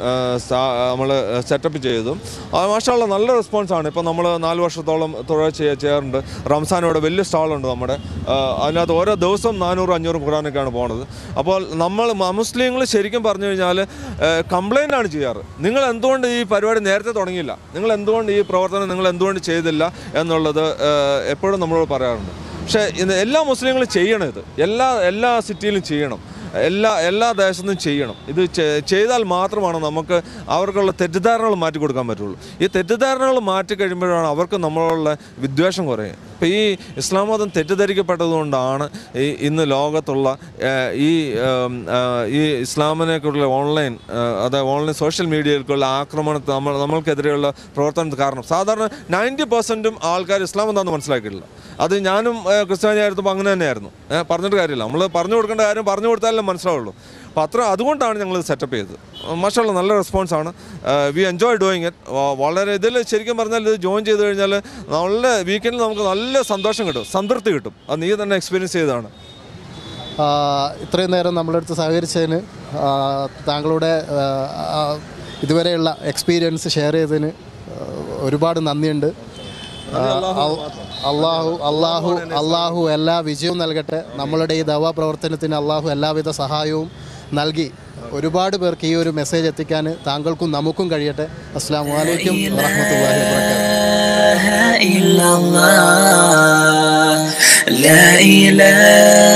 നമ്മൾ സെറ്റപ്പ് ചെയ്തതും മാഷാള്ള നല്ല റെസ്പോൺസാണ് ഇപ്പോൾ നമ്മൾ നാല് വർഷത്തോളം തുടർച്ച ചെയ്യാ- ചെയ്യാറുണ്ട് റംസാനോടെ വലിയ സ്റ്റാളുണ്ട് നമ്മുടെ ആ, അതിനകത്ത് ഓരോ ദിവസവും നാനൂറും അഞ്ഞൂറും ഖുറാനൊക്കെയാണ് പോണത് അപ്പോൾ നമ്മൾ മുസ്ലിങ്ങൾ ശരിക്കും പറഞ്ഞു കഴിഞ്ഞാൽ കംപ്ലൈൻ്റ് ആണ് ചെയ്യാറ് നിങ്ങൾ എന്തുകൊണ്ട് ഈ പരിപാടി നേരത്തെ തുടങ്ങിയില്ല നിങ്ങൾ എന്തുകൊണ്ട് ഈ പ്രവർത്തനം നിങ്ങൾ എന്തുകൊണ്ട് ചെയ്തില്ല എന്നുള്ളത് ആ, എപ്പോഴും നമ്മളോട് പറയാറുണ്ട് പക്ഷേ ഇന്ന് എല്ലാ മുസ്ലിങ്ങളും ചെയ്യണം ഇത് എല്ലാ എല്ലാ സിറ്റിയിലും ചെയ്യണം എല്ലാ എല്ലാ ദേശത്തും ചെയ്യണം ഇത് ചെ- ചെയ്താൽ മാത്രമാണ് നമുക്ക് അവർക്കുള്ള തെറ്റിദ്ധാരണകൾ മാറ്റി കൊടുക്കാൻ പറ്റുള്ളൂ ഈ തെറ്റിദ്ധാരണകൾ മാറ്റി കഴിയുമ്പോഴാണ് അവർക്ക് നമ്മളോടുള്ള വിദ്വേഷം കുറയും ഇപ്പോൾ ഈ ഇസ്ലാം മതം തെറ്റിദ്ധരിക്കപ്പെട്ടതുകൊണ്ടാണ് ഈ ഇന്ന് ലോകത്തുള്ള ഏഹ്, ഈ ഏം, ഏഹ്, ഈ ഇസ്ലാമിനെക്കുറിച്ചുള്ള ഓൺലൈൻ ഏഹ്, അതായത് ഓൺലൈൻ സോഷ്യൽ മീഡിയയിലേക്കുള്ള ആക്രമണത്തിൽ നമ്മൾ നമ്മൾക്കെതിരെയുള്ള പ്രവർത്തനത്തിന് കാരണം സാധാരണ നയൻറ്റി പെർസെൻറ്റും ആൾക്കാർ ഇസ്ലാം എന്താണെന്ന് മനസ്സിലാക്കിയിട്ടില്ല അത് ഞാനും ഏഹ്, ക്രിസ്ത്യാനിയായിരുന്നപ്പോൾ അങ്ങനെ തന്നെയായിരുന്നു ഏഹ്, പറഞ്ഞിട്ട് കാര്യമില്ല നമ്മൾ പറഞ്ഞു കൊടുക്കേണ്ട കാര്യം പറഞ്ഞു കൊടുത്താലേ മനസ്സിലാവുള്ളൂ അപ്പോൾ അത്ര അതുകൊണ്ടാണ് ഞങ്ങൾ സെറ്റപ്പ് ചെയ്തത് മാഷുള്ള നല്ല റെസ്പോൺസാണ് വി എൻജോയ് ഡൂയിങ് ഇറ്റ് വളരെ ഇതിൽ ശരിക്കും പറഞ്ഞാൽ ഇത് ജോയിൻ ചെയ്ത് കഴിഞ്ഞാൽ നല്ല വീക്കെൻഡിൽ നമുക്ക് നല്ല സന്തോഷം കിട്ടും സംതൃപ്തി കിട്ടും അത് നീ തന്നെ എക്സ്പീരിയൻസ് ചെയ്തതാണ് ആ, ഇത്രയും നേരം നമ്മളടുത്ത് സഹകരിച്ചതിന് ആ, താങ്കളുടെ ആ, ആ, ഇതുവരെയുള്ള എക്സ്പീരിയൻസ് ഷെയർ ചെയ്തതിന് ആ, ഒരുപാട് നന്ദിയുണ്ട് ആ, അൽ- അള്ളാഹു അള്ളാഹു അള്ളാഹു എല്ലാ വിജയവും നൽകട്ടെ നമ്മളുടെ ഈ ദവാ പ്രവർത്തനത്തിന് അള്ളാഹു എല്ലാവിധ സഹായവും നൽകി ഒരുപാട് പേർക്ക് ഈ ഒരു മെസ്സേജ് എത്തിക്കാൻ താങ്കൾക്കും നമുക്കും കഴിയട്ടെ അസ്സാം വലൈക്കും വാഹമത്തല്ലാഹി വാബർക്കാത്തു إله إلا الله لا إله